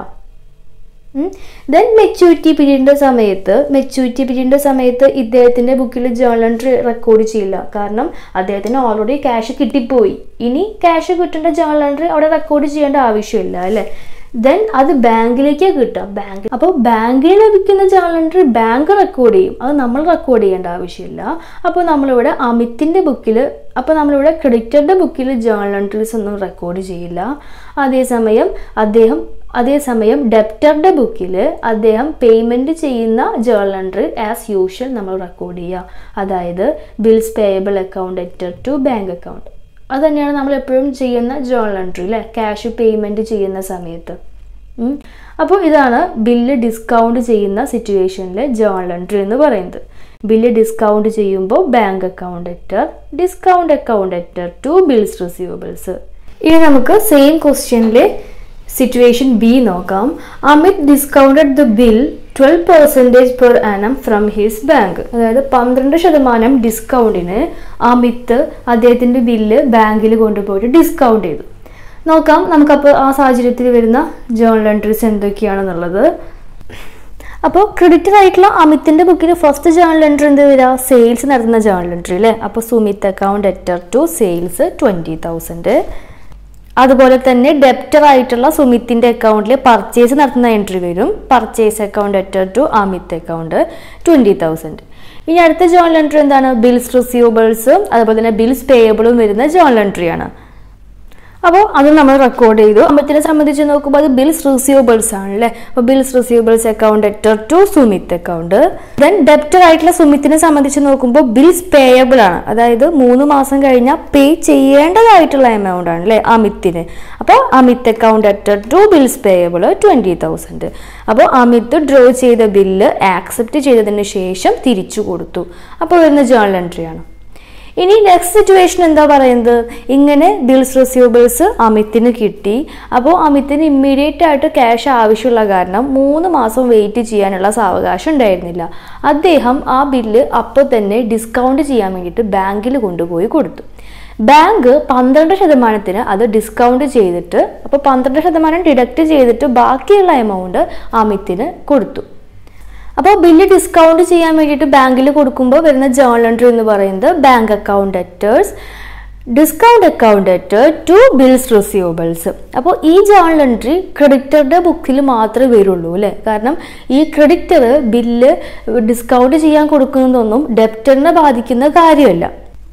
ദെൻ മെച്യൂരിറ്റി പീരീഡിൻ്റെ സമയത്ത് മെച്യൂരിറ്റി പീരീഡിൻ്റെ സമയത്ത് ഇദ്ദേഹത്തിൻ്റെ ബുക്കിൽ ജേണൽ എൻട്രി റെക്കോർഡ് ചെയ്യില്ല കാരണം അദ്ദേഹത്തിന് ഓൾറെഡി ക്യാഷ് കിട്ടിപ്പോയി ഇനി ക്യാഷ് കിട്ടേണ്ട ജേണൽ എൻട്രി അവിടെ റെക്കോർഡ് ചെയ്യേണ്ട ആവശ്യമില്ല അല്ലേ ദെൻ അത് ബാങ്കിലേക്ക് കിട്ടാം ബാങ്ക് അപ്പോൾ ബാങ്കിൽ ലഭിക്കുന്ന ജേണൽ എൻട്രി ബാങ്ക് റെക്കോർഡ് ചെയ്യും അത് നമ്മൾ റെക്കോർഡ് ചെയ്യേണ്ട ആവശ്യമില്ല അപ്പോൾ നമ്മളിവിടെ അമിത്തിൻ്റെ ബുക്കിൽ അപ്പോൾ നമ്മളിവിടെ ക്രെഡിറ്ററുടെ ബുക്കിൽ ജേണൽ എൻട്രീസ് ഒന്നും റെക്കോർഡ് ചെയ്യില്ല അതേസമയം അദ്ദേഹം അതേസമയം ഡെപ്റ്ററുടെ ബുക്കിൽ അദ്ദേഹം പേയ്മെൻറ്റ് ചെയ്യുന്ന ജേർണൽ എൻട്രി ആസ് യൂഷ്വൽ നമ്മൾ റെക്കോർഡ് ചെയ്യുക അതായത് bills payable account debtor to bank account അത് തന്നെയാണ് നമ്മൾ എപ്പോഴും ചെയ്യുന്ന ജേർണൽ എൻട്രി അല്ലേ ക്യാഷ് പേയ്മെൻറ്റ് ചെയ്യുന്ന സമയത്ത് ഉം. അപ്പോൾ ഇതാണ് ബില്ല് ഡിസ്കൗണ്ട് ചെയ്യുന്ന സിറ്റുവേഷനിൽ ജേർണൽ എൻട്രി എന്ന് പറയുന്നത് ബില്ല് ഡിസ്കൗണ്ട് ചെയ്യുമ്പോൾ bank account debtor discount account debtor to bills receivables ഇനി നമുക്ക് സെയിം ക്വസ്റ്റ്യനിൽ സിറ്റുവേഷൻ ബി നോക്കാം Amit discounted the bill twelve percentage per annum from his bank അതായത് പന്ത്രണ്ട് ശതമാനം ഡിസ്കൗണ്ടിന് അമിത് അദ്ദേഹത്തിൻ്റെ ബില്ല് ബാങ്കിൽ കൊണ്ടുപോയിട്ട് ഡിസ്കൗണ്ട് ചെയ്തു നോക്കാം നമുക്കപ്പോൾ ആ സാഹചര്യത്തിൽ വരുന്ന ജേർണൽ എൻട്രീസ് എന്തൊക്കെയാണെന്നുള്ളത് അപ്പോൾ ക്രെഡിറ്റർ ആയിട്ടുള്ള അമിത്തിൻ്റെ ബുക്കിൽ ഫസ്റ്റ് ജേർണൽ എൻട്രി എന്ത് വരിക സെയിൽസ് നടത്തുന്ന ജേർണൽ എൻട്രി അല്ലേ അപ്പോൾ Sumit account debtor to sales twenty thousand അതുപോലെ തന്നെ ഡെപ്റ്റർ ആയിട്ടുള്ള സുമിത്തിൻ്റെ അക്കൗണ്ടിൽ പർച്ചേസ് നടത്തുന്ന എൻട്രി വരും purchase account debtor to Amit account twenty thousand ഇനി അടുത്ത ജേർണൽ എൻട്രി എന്താണ് ബിൽസ് റിസീവബിൾസും അതുപോലെ തന്നെ ബിൽസ് പേയബിളും വരുന്ന ജേർണൽ എൻട്രിയാണ് അപ്പോൾ അത് നമ്മൾ റെക്കോർഡ് ചെയ്തു അമ്പത്തിനെ സംബന്ധിച്ച് നോക്കുമ്പോൾ അത് ബിൽസ് റിസീവബിൾസ് ആണല്ലേ അപ്പോൾ bills receivables account debtor to Sumit account then debtor ആയിട്ടുള്ള സുമിത്തിനെ സംബന്ധിച്ച് നോക്കുമ്പോൾ ബിൽസ് പേയബിൾ ആണ് അതായത് മൂന്ന് മാസം കഴിഞ്ഞാൽ പേ ചെയ്യേണ്ടതായിട്ടുള്ള എമൗണ്ട് ആണ് അല്ലേ അമിത്തിന് അപ്പോൾ Amit account debtor to bills payable twenty thousand അപ്പോൾ അമിത് ഡ്രോ ചെയ്ത ബില്ല് ആക്സെപ്റ്റ് ചെയ്തതിന് ശേഷം തിരിച്ചു കൊടുത്തു അപ്പോൾ വരുന്ന ജേർണൽ എൻട്രി ആണ് ഇനി നെക്സ്റ്റ് സിറ്റുവേഷൻ എന്താ പറയുന്നത് ഇങ്ങനെ ബിൽസ് റിസീവബിൾസ് അമിത്തിന് കിട്ടി അപ്പോൾ അമിത്തിന് ഇമ്മീഡിയറ്റ് ആയിട്ട് ക്യാഷ് ആവശ്യമുള്ള കാരണം മൂന്ന് മാസം വെയിറ്റ് ചെയ്യാനുള്ള സാവകാശം ഉണ്ടായിരുന്നില്ല അദ്ദേഹം ആ ബില്ല് അപ്പോൾ തന്നെ ഡിസ്കൗണ്ട് ചെയ്യാൻ വേണ്ടിയിട്ട് ബാങ്കിൽ കൊണ്ടുപോയി കൊടുത്തു ബാങ്ക് പന്ത്രണ്ട് ശതമാനത്തിന് അത് ഡിസ്കൗണ്ട് ചെയ്തിട്ട് അപ്പോൾ പന്ത്രണ്ട് ശതമാനം ഡിഡക്റ്റ് ചെയ്തിട്ട് ബാക്കിയുള്ള എമൗണ്ട് അമിത്തിന് കൊടുത്തു അപ്പോൾ ബില്ല് ഡിസ്കൗണ്ട് ചെയ്യാൻ വേണ്ടിയിട്ട് ബാങ്കിൽ കൊടുക്കുമ്പോൾ വരുന്ന ജേർണൽ എൻട്രി എന്ന് പറയുന്നത് bank account debtors discount account debtor to bills receivables അപ്പോൾ ഈ ജേർണൽ എൻട്രി ക്രെഡിറ്ററുടെ ബുക്കിൽ മാത്രമേ വരുള്ളൂ അല്ലേ കാരണം ഈ ക്രെഡിറ്റർ ബില്ല് ഡിസ്കൗണ്ട് ചെയ്യാൻ കൊടുക്കുന്നതൊന്നും ഡെപ്റ്ററിനെ ബാധിക്കുന്ന കാര്യമല്ല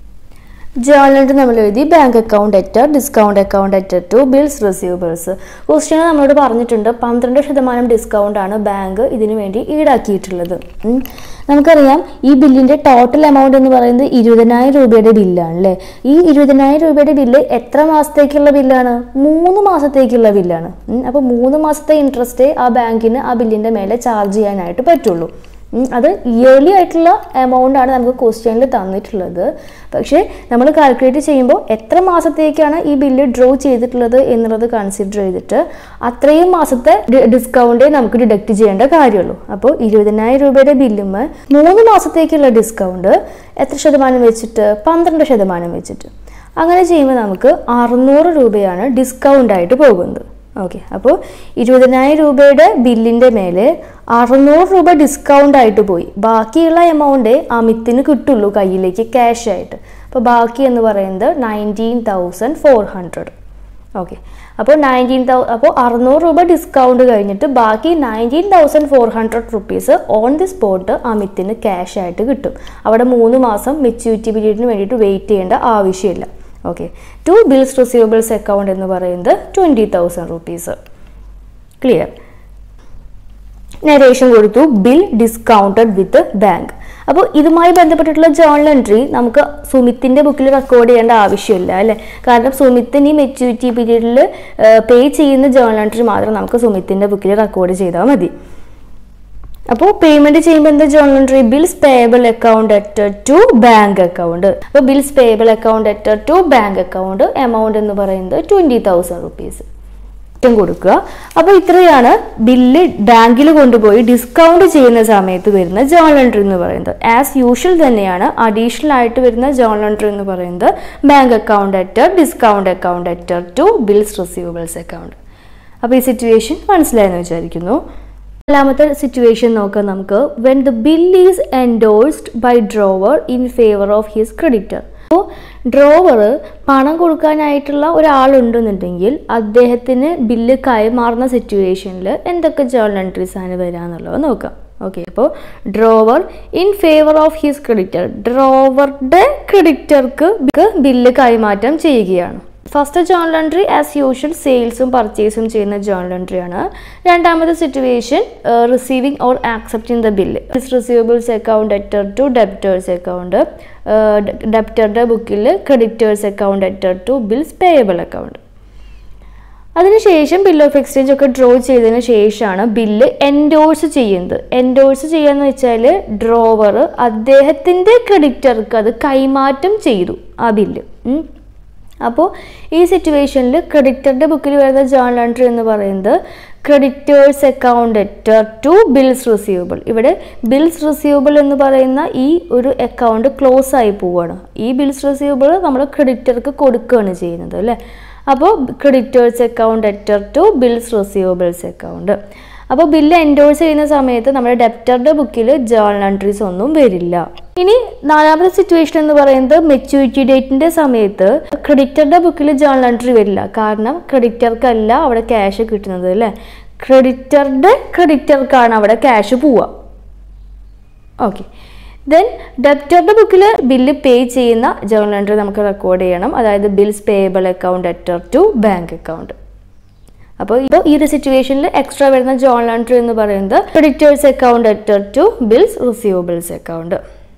ജേർണൽ എൻട്രി നമ്മൾ എഴുതി bank account debtor discount account debtor to bills receivables question നമ്മളോട് പറഞ്ഞിട്ടുണ്ട് പന്ത്രണ്ട് ശതമാനം ഡിസ്കൗണ്ട് ആണ് ബാങ്ക് ഇതിനു വേണ്ടി ഈടാക്കിയിട്ടുള്ളത് ഉം. നമുക്കറിയാം ഈ ബില്ലിന്റെ ടോട്ടൽ എമൗണ്ട് എന്ന് പറയുന്നത് ഇരുപതിനായിരം രൂപയുടെ ബില്ലാണ് അല്ലേ ഈ ഇരുപതിനായിരം രൂപയുടെ ബില്ല് എത്ര മാസത്തേക്കുള്ള ബില്ലാണ് മൂന്ന് മാസത്തേക്കുള്ള ബില്ലാണ് അപ്പോൾ മൂന്ന് മാസത്തെ ഇൻട്രസ്റ്റ് ആ ബാങ്കിന് ആ ബില്ലിന്റെ മേലെ ചാർജ് ചെയ്യാനായിട്ട് പറ്റുള്ളൂ ഉം, അത് ഇയർലി ആയിട്ടുള്ള എമൗണ്ട് ആണ് നമുക്ക് ക്വസ്റ്റ്യനിൽ തന്നിട്ടുള്ളത് പക്ഷേ നമ്മൾ കാൽക്കുലേറ്റ് ചെയ്യുമ്പോൾ എത്ര മാസത്തേക്കാണ് ഈ ബില്ല് ഡ്രോ ചെയ്തിട്ടുള്ളത് എന്നുള്ളത് കൺസിഡർ ചെയ്തിട്ട് അത്രയും മാസത്തെ ഡിസ്കൗണ്ടേ നമുക്ക് ഡിഡക്റ്റ് ചെയ്യേണ്ട കാര്യമുള്ളൂ അപ്പോൾ ഇരുപതിനായിരം രൂപയുടെ ബില്ലുമ്മ മൂന്ന് മാസത്തേക്കുള്ള ഡിസ്കൗണ്ട് എത്ര ശതമാനം വെച്ചിട്ട് പന്ത്രണ്ട് ശതമാനം വെച്ചിട്ട് അങ്ങനെ ചെയ്യുമ്പോൾ നമുക്ക് അറുന്നൂറ് രൂപയാണ് ഡിസ്കൗണ്ട് ആയിട്ട് പോകുന്നത് ഓക്കെ അപ്പോൾ ഇരുപതിനായിരം രൂപയുടെ ബില്ലിൻ്റെ മേലെ അറുന്നൂറ് രൂപ ഡിസ്കൗണ്ട് ആയിട്ട് പോയി ബാക്കിയുള്ള എമൗണ്ടേ അമിത്തിന് കിട്ടുള്ളൂ കയ്യിലേക്ക് ക്യാഷ് ആയിട്ട് അപ്പോൾ ബാക്കി എന്ന് പറയുന്നത് nineteen thousand four hundred okay അപ്പോൾ നയൻറ്റീൻ തൗ അപ്പോൾ അറുന്നൂറ് രൂപ ഡിസ്കൗണ്ട് കഴിഞ്ഞിട്ട് ബാക്കി nineteen thousand four hundred rupees on the spot അമിത്തിന് ക്യാഷ് ആയിട്ട് കിട്ടും അവിടെ മൂന്ന് മാസം മെച്യൂരിറ്റി പീരീഡിന് വേണ്ടിയിട്ട് വെയിറ്റ് ചെയ്യേണ്ട ആവശ്യമില്ല okay to bills receivables account എന്ന് പറയുന്നത് twenty thousand rupees clear narration കൊടുത്തു ബിൽ ഡിസ്കൗണ്ടഡ് വിത്ത് ബാങ്ക് അപ്പോൾ ഇതുമായി ബന്ധപ്പെട്ടിട്ടുള്ള ജേർണൽ എൻട്രി നമുക്ക് സുമിത്തിൻ്റെ ബുക്കിൽ റെക്കോർഡ് ചെയ്യേണ്ട ആവശ്യമില്ല അല്ലേ കാരണം സുമിത്തിന് ഈ മെച്യൂരിറ്റി പീരീഡിൽ പേ ചെയ്യുന്ന ജേർണൽ എൻട്രി മാത്രം നമുക്ക് സുമിത്തിൻ്റെ ബുക്കിൽ റെക്കോർഡ് ചെയ്താൽ മതി അപ്പോൾ പേയ്മെന്റ് ചെയ്യുമ്പോൾ എന്താ journal entry bills payable account debtor to bank account അപ്പോൾ bills payable account debtor to bank account amount എന്ന് പറയുന്നത് ട്വൻറ്റി തൗസൻഡ് റുപ്പീസ് കുറ്റം കൊടുക്കുക അപ്പോൾ ഇത്രയാണ് ബില്ല് ബാങ്കിൽ കൊണ്ടുപോയി ഡിസ്കൗണ്ട് ചെയ്യുന്ന സമയത്ത് വരുന്ന ജേർണൽ എൻട്രി എന്ന് പറയുന്നത് ആസ് യൂഷ്വൽ തന്നെയാണ് അഡീഷണൽ ആയിട്ട് വരുന്ന ജേർണൽ എൻട്രി എന്ന് പറയുന്നത് bank account debtor discount account debtor to bills receivables account അപ്പോൾ ഈ സിറ്റുവേഷൻ മനസ്സിലായെന്ന് വിചാരിക്കുന്നു നാലാമത്തെ സിറ്റുവേഷൻ നോക്കാം നമുക്ക് when the bill is endorsed by drawer in favour of his creditor അപ്പോൾ ഡ്രോവർ പണം കൊടുക്കാനായിട്ടുള്ള ഒരാളുണ്ടെന്നുണ്ടെങ്കിൽ അദ്ദേഹത്തിന് ബില്ല് കൈമാറുന്ന സിറ്റുവേഷനിൽ എന്തൊക്കെ ജേർണൽ എൻട്രീസ് ആണ് വരാന്നുള്ളത് നോക്കാം ഓക്കെ അപ്പോൾ drawer in favour of his creditor ഡ്രോവറുടെ ക്രെഡിറ്റർക്ക് ബില്ല് കൈമാറ്റം ചെയ്യുകയാണ് first journal entry as usual സെയിൽസും പർച്ചേസും ചെയ്യുന്ന ജേണൽ എൻട്രി ആണ് രണ്ടാമത്തെ situation receiving or accepting the bill receivables account debtor to debtors account ഡെപ്റ്ററുടെ ബുക്കിൽ creditors account debtor to bills payable account അതിനുശേഷം ബിൽ ഓഫ് എക്സ്ചേഞ്ച് ഒക്കെ ഡ്രോ ചെയ്തതിന് ശേഷമാണ് ബില്ല് എൻഡോഴ്സ് ചെയ്യുന്നത് എൻഡോഴ്സ് ചെയ്യാന്ന് വെച്ചാൽ ഡ്രോവർ അദ്ദേഹത്തിൻ്റെ ക്രെഡിറ്റർക്ക് അത് കൈമാറ്റം ചെയ്തു ആ ബില്ല് അപ്പോൾ ഈ സിറ്റുവേഷനിൽ ക്രെഡിറ്ററുടെ ബുക്കിൽ വരുന്ന ജേണൽ എൻട്രി എന്ന് പറയുന്നത് creditors account debtor to bills receivable ഇവിടെ ബിൽസ് റിസീവബിൾ എന്ന് പറയുന്ന ഈ ഒരു അക്കൗണ്ട് ക്ലോസ് ആയി പോവുകയാണ് ഈ ബിൽസ് റിസീവബിൾ നമ്മൾ ക്രെഡിറ്റർക്ക് കൊടുക്കുകയാണ് ചെയ്യുന്നത് അല്ലേ അപ്പോൾ creditors account debtor to bills receivables account അപ്പോൾ ബില്ല് എൻഡോഴ്സ് ചെയ്യുന്ന സമയത്ത് നമ്മുടെ ഡെപ്റ്ററുടെ ബുക്കിൽ ജേണൽ എൻട്രീസ് ഒന്നും വരില്ല ഇനി നാലാമത്തെ സിറ്റുവേഷൻ എന്ന് പറയുന്നത് മെച്യൂരിറ്റി ഡേറ്റിന്റെ സമയത്ത് ക്രെഡിറ്ററുടെ ബുക്കിൽ ജേണൽ എൻട്രി വരില്ല കാരണം ക്രെഡിറ്റർക്കല്ല അവിടെ ക്യാഷ് കിട്ടുന്നത് അല്ലേ ക്രെഡിറ്ററുടെ ക്രെഡിറ്റർക്കാണ് അവിടെ ക്യാഷ് പോവുക ഓക്കെ ദെൻ ഡെപ്റ്ററുടെ ബുക്കിൽ ബില്ല് പേ ചെയ്യുന്ന ജേണൽ എൻട്രി നമുക്ക് റെക്കോർഡ് ചെയ്യണം അതായത് bills payable account debtor to bank account അപ്പോൾ ഇപ്പോൾ ഈ ഒരു സിറ്റുവേഷനിൽ എക്സ്ട്രാ വരുന്ന ജേണൽ എൻട്രി എന്ന് പറയുന്നത് creditors account debtor to bills receivables account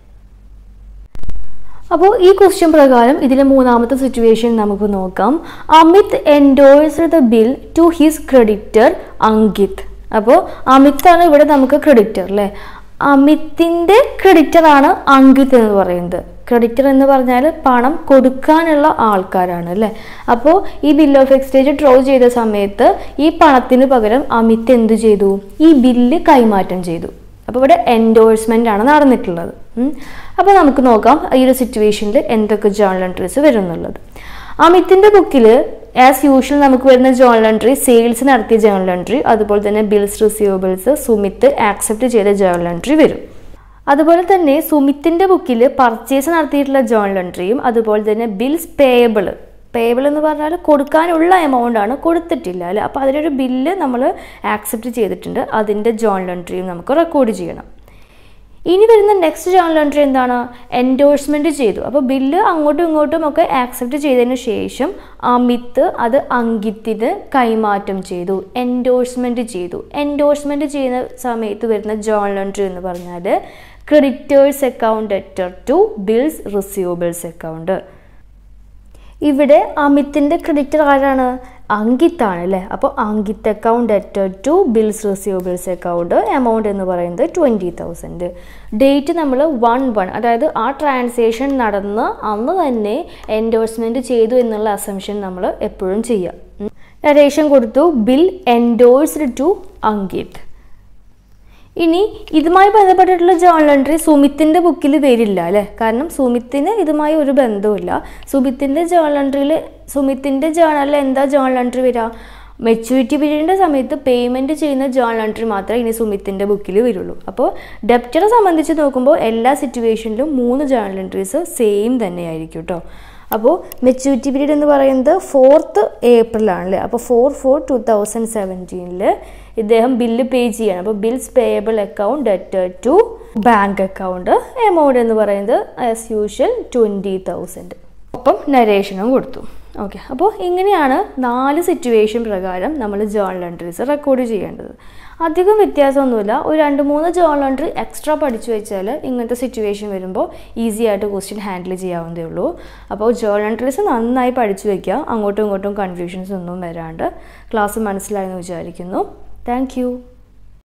അപ്പോൾ ഈ ക്വസ്റ്റ്യൻ പ്രകാരം ഇതിലെ മൂന്നാമത്തെ സിറ്റുവേഷൻ നമുക്ക് നോക്കാം Amit endorse the bill to his creditor Ankit അപ്പോൾ അമിത്താണ് ഇവിടെ നമുക്ക് ക്രെഡിറ്റർ അല്ലേ അമിത്തിൻ്റെ ക്രെഡിറ്ററാണ് അങ്കിത് എന്ന് പറയുന്നത് ക്രെഡിറ്റർ എന്ന് പറഞ്ഞാൽ പണം കൊടുക്കാനുള്ള ആൾക്കാരാണ് അല്ലേ അപ്പോൾ ഈ ബിൽ ഓഫ് എക്സ്ചേഞ്ച് ഡ്രോ ചെയ്ത സമയത്ത് ഈ പണത്തിന് പകരം അമിത് എന്ത് ചെയ്തു ഈ ബില്ല് കൈമാറ്റം ചെയ്തു അപ്പോൾ ഇവിടെ എൻഡോഴ്സ്മെൻ്റ് ആണ് നടന്നിട്ടുള്ളത് അപ്പോൾ നമുക്ക് നോക്കാം ഈ ഒരു സിറ്റുവേഷനിൽ എന്തൊക്കെ ജേണൽ എൻട്രീസ് വരും എന്നുള്ളത് അമിത്തിൻ്റെ ബുക്കിൽ ആസ് യൂഷ്വൽ നമുക്ക് വരുന്ന ജേണൽ എൻട്രി സെയിൽസ് നടത്തിയ ജേണൽ എൻട്രി അതുപോലെ തന്നെ ബിൽസ് റിസീവബിൾസ് സുമിത്ത് ആക്സെപ്റ്റ് ചെയ്ത ജേണൽ എൻട്രി വരും അതുപോലെ തന്നെ സുമിത്തിൻ്റെ ബുക്കിൽ പർച്ചേസ് നടത്തിയിട്ടുള്ള ജേണൽ എൻട്രിയും അതുപോലെ തന്നെ ബിൽസ് പേയബിൾ പേയബിൾ എന്ന് പറഞ്ഞാൽ കൊടുക്കാനുള്ള എമൗണ്ട് ആണ് കൊടുത്തിട്ടില്ല അല്ലേ അപ്പോൾ അതിലൊരു ബില്ല് നമ്മൾ ആക്സെപ്റ്റ് ചെയ്തിട്ടുണ്ട് അതിൻ്റെ ജേണൽ എൻട്രിയും നമുക്ക് റെക്കോർഡ് ചെയ്യണം ഇനി വരുന്ന നെക്സ്റ്റ് ജേണൽ എൻട്രി എന്താണ് എൻഡോഴ്സ്മെൻറ്റ് ചെയ്തു അപ്പോൾ ബില്ല് അങ്ങോട്ടും ഇങ്ങോട്ടും ഒക്കെ ആക്സെപ്റ്റ് ചെയ്തതിന് ശേഷം അമിത്ത് അത് അങ്കിത്തിന് കൈമാറ്റം ചെയ്തു എൻഡോഴ്സ്മെൻറ്റ് ചെയ്തു എൻഡോഴ്സ്മെൻറ്റ് ചെയ്യുന്ന സമയത്ത് വരുന്ന ജേണൽ എൻട്രി എന്ന് പറഞ്ഞാൽ creditors account debtor to bills receivables account ഇവിടെ അമിത്തിൻ്റെ ക്രെഡിറ്റർ ആരാണ് അങ്കിത്താണ് അല്ലേ അപ്പോൾ Ankit account debtor to bills receivables account amount എന്ന് പറയുന്നത് ട്വൻറ്റി തൗസൻഡ് ഡേറ്റ് നമ്മൾ വൺ വൺ അതായത് ആ ട്രാൻസാക്ഷൻ നടന്ന് അന്ന് തന്നെ എൻഡോഴ്സ്മെൻറ്റ് ചെയ്തു എന്നുള്ള അസംഷൻ നമ്മൾ എപ്പോഴും ചെയ്യുക നരേഷൻ കൊടുത്തു ബിൽ എൻഡോഴ്സ്ഡ് ടു അങ്കിത് ഇനി ഇതുമായി ബന്ധപ്പെട്ടിട്ടുള്ള ജേണൽ എൻട്രി സുമിത്തിൻ്റെ ബുക്കിൽ വരില്ല അല്ലേ കാരണം സുമിത്തിന് ഇതുമായി ഒരു ബന്ധവുമില്ല സുമിത്തിൻ്റെ ജേണൽ എൻട്രിയിൽ സുമിത്തിൻ്റെ ജേണലിൽ എന്താ ജേണൽ എൻട്രി വരിക മെച്യൂരിറ്റി പീരീഡിൻ്റെ സമയത്ത് പേയ്മെൻറ്റ് ചെയ്യുന്ന ജേണൽ എൻട്രി മാത്രമേ ഇനി സുമിത്തിൻ്റെ ബുക്കിൽ വരുള്ളൂ അപ്പോൾ ഡെപ്റ്ററെ സംബന്ധിച്ച് നോക്കുമ്പോൾ എല്ലാ സിറ്റുവേഷനിലും മൂന്ന് ജേണൽ എൻട്രീസ് സെയിം തന്നെയായിരിക്കും കേട്ടോ അപ്പോൾ മെച്യൂരിറ്റി പീരീഡ് എന്ന് പറയുന്നത് ഫോർത്ത് ഏപ്രിലാണല്ലേ അപ്പോൾ ഫോർ ഫോർ ടു തൗസൻഡ് സെവൻറ്റീനിൽ ഇദ്ദേഹം ബില്ല് പേ ചെയ്യണം അപ്പോൾ bills payable account debtor to bank account amount എന്ന് പറയുന്നത് ആസ് യൂഷ്വൽ ട്വൻറ്റി തൗസൻഡ് ഒപ്പം നരേഷനും കൊടുത്തു ഓക്കെ അപ്പോൾ ഇങ്ങനെയാണ് നാല് സിറ്റുവേഷൻ പ്രകാരം നമ്മൾ ജേണൽ എൻട്രീസ് റെക്കോർഡ് ചെയ്യേണ്ടത് അധികം വ്യത്യാസമൊന്നുമില്ല ഒരു രണ്ട് മൂന്ന് ജേണൽ എൻട്രി എക്സ്ട്രാ പഠിച്ചു വെച്ചാൽ ഇങ്ങനത്തെ സിറ്റുവേഷൻ വരുമ്പോൾ ഈസി ആയിട്ട് ക്വസ്റ്റ്യൻ ഹാൻഡിൽ ചെയ്യാവുന്നതേ ഉള്ളൂ അപ്പോൾ ജേണൽ എൻട്രീസ് നന്നായി പഠിച്ചു വയ്ക്കുക അങ്ങോട്ടും ഇങ്ങോട്ടും കൺഫ്യൂഷൻസ് ഒന്നും വരാണ്ട് ക്ലാസ് മനസ്സിലായെന്ന് വിചാരിക്കുന്നു താങ്ക്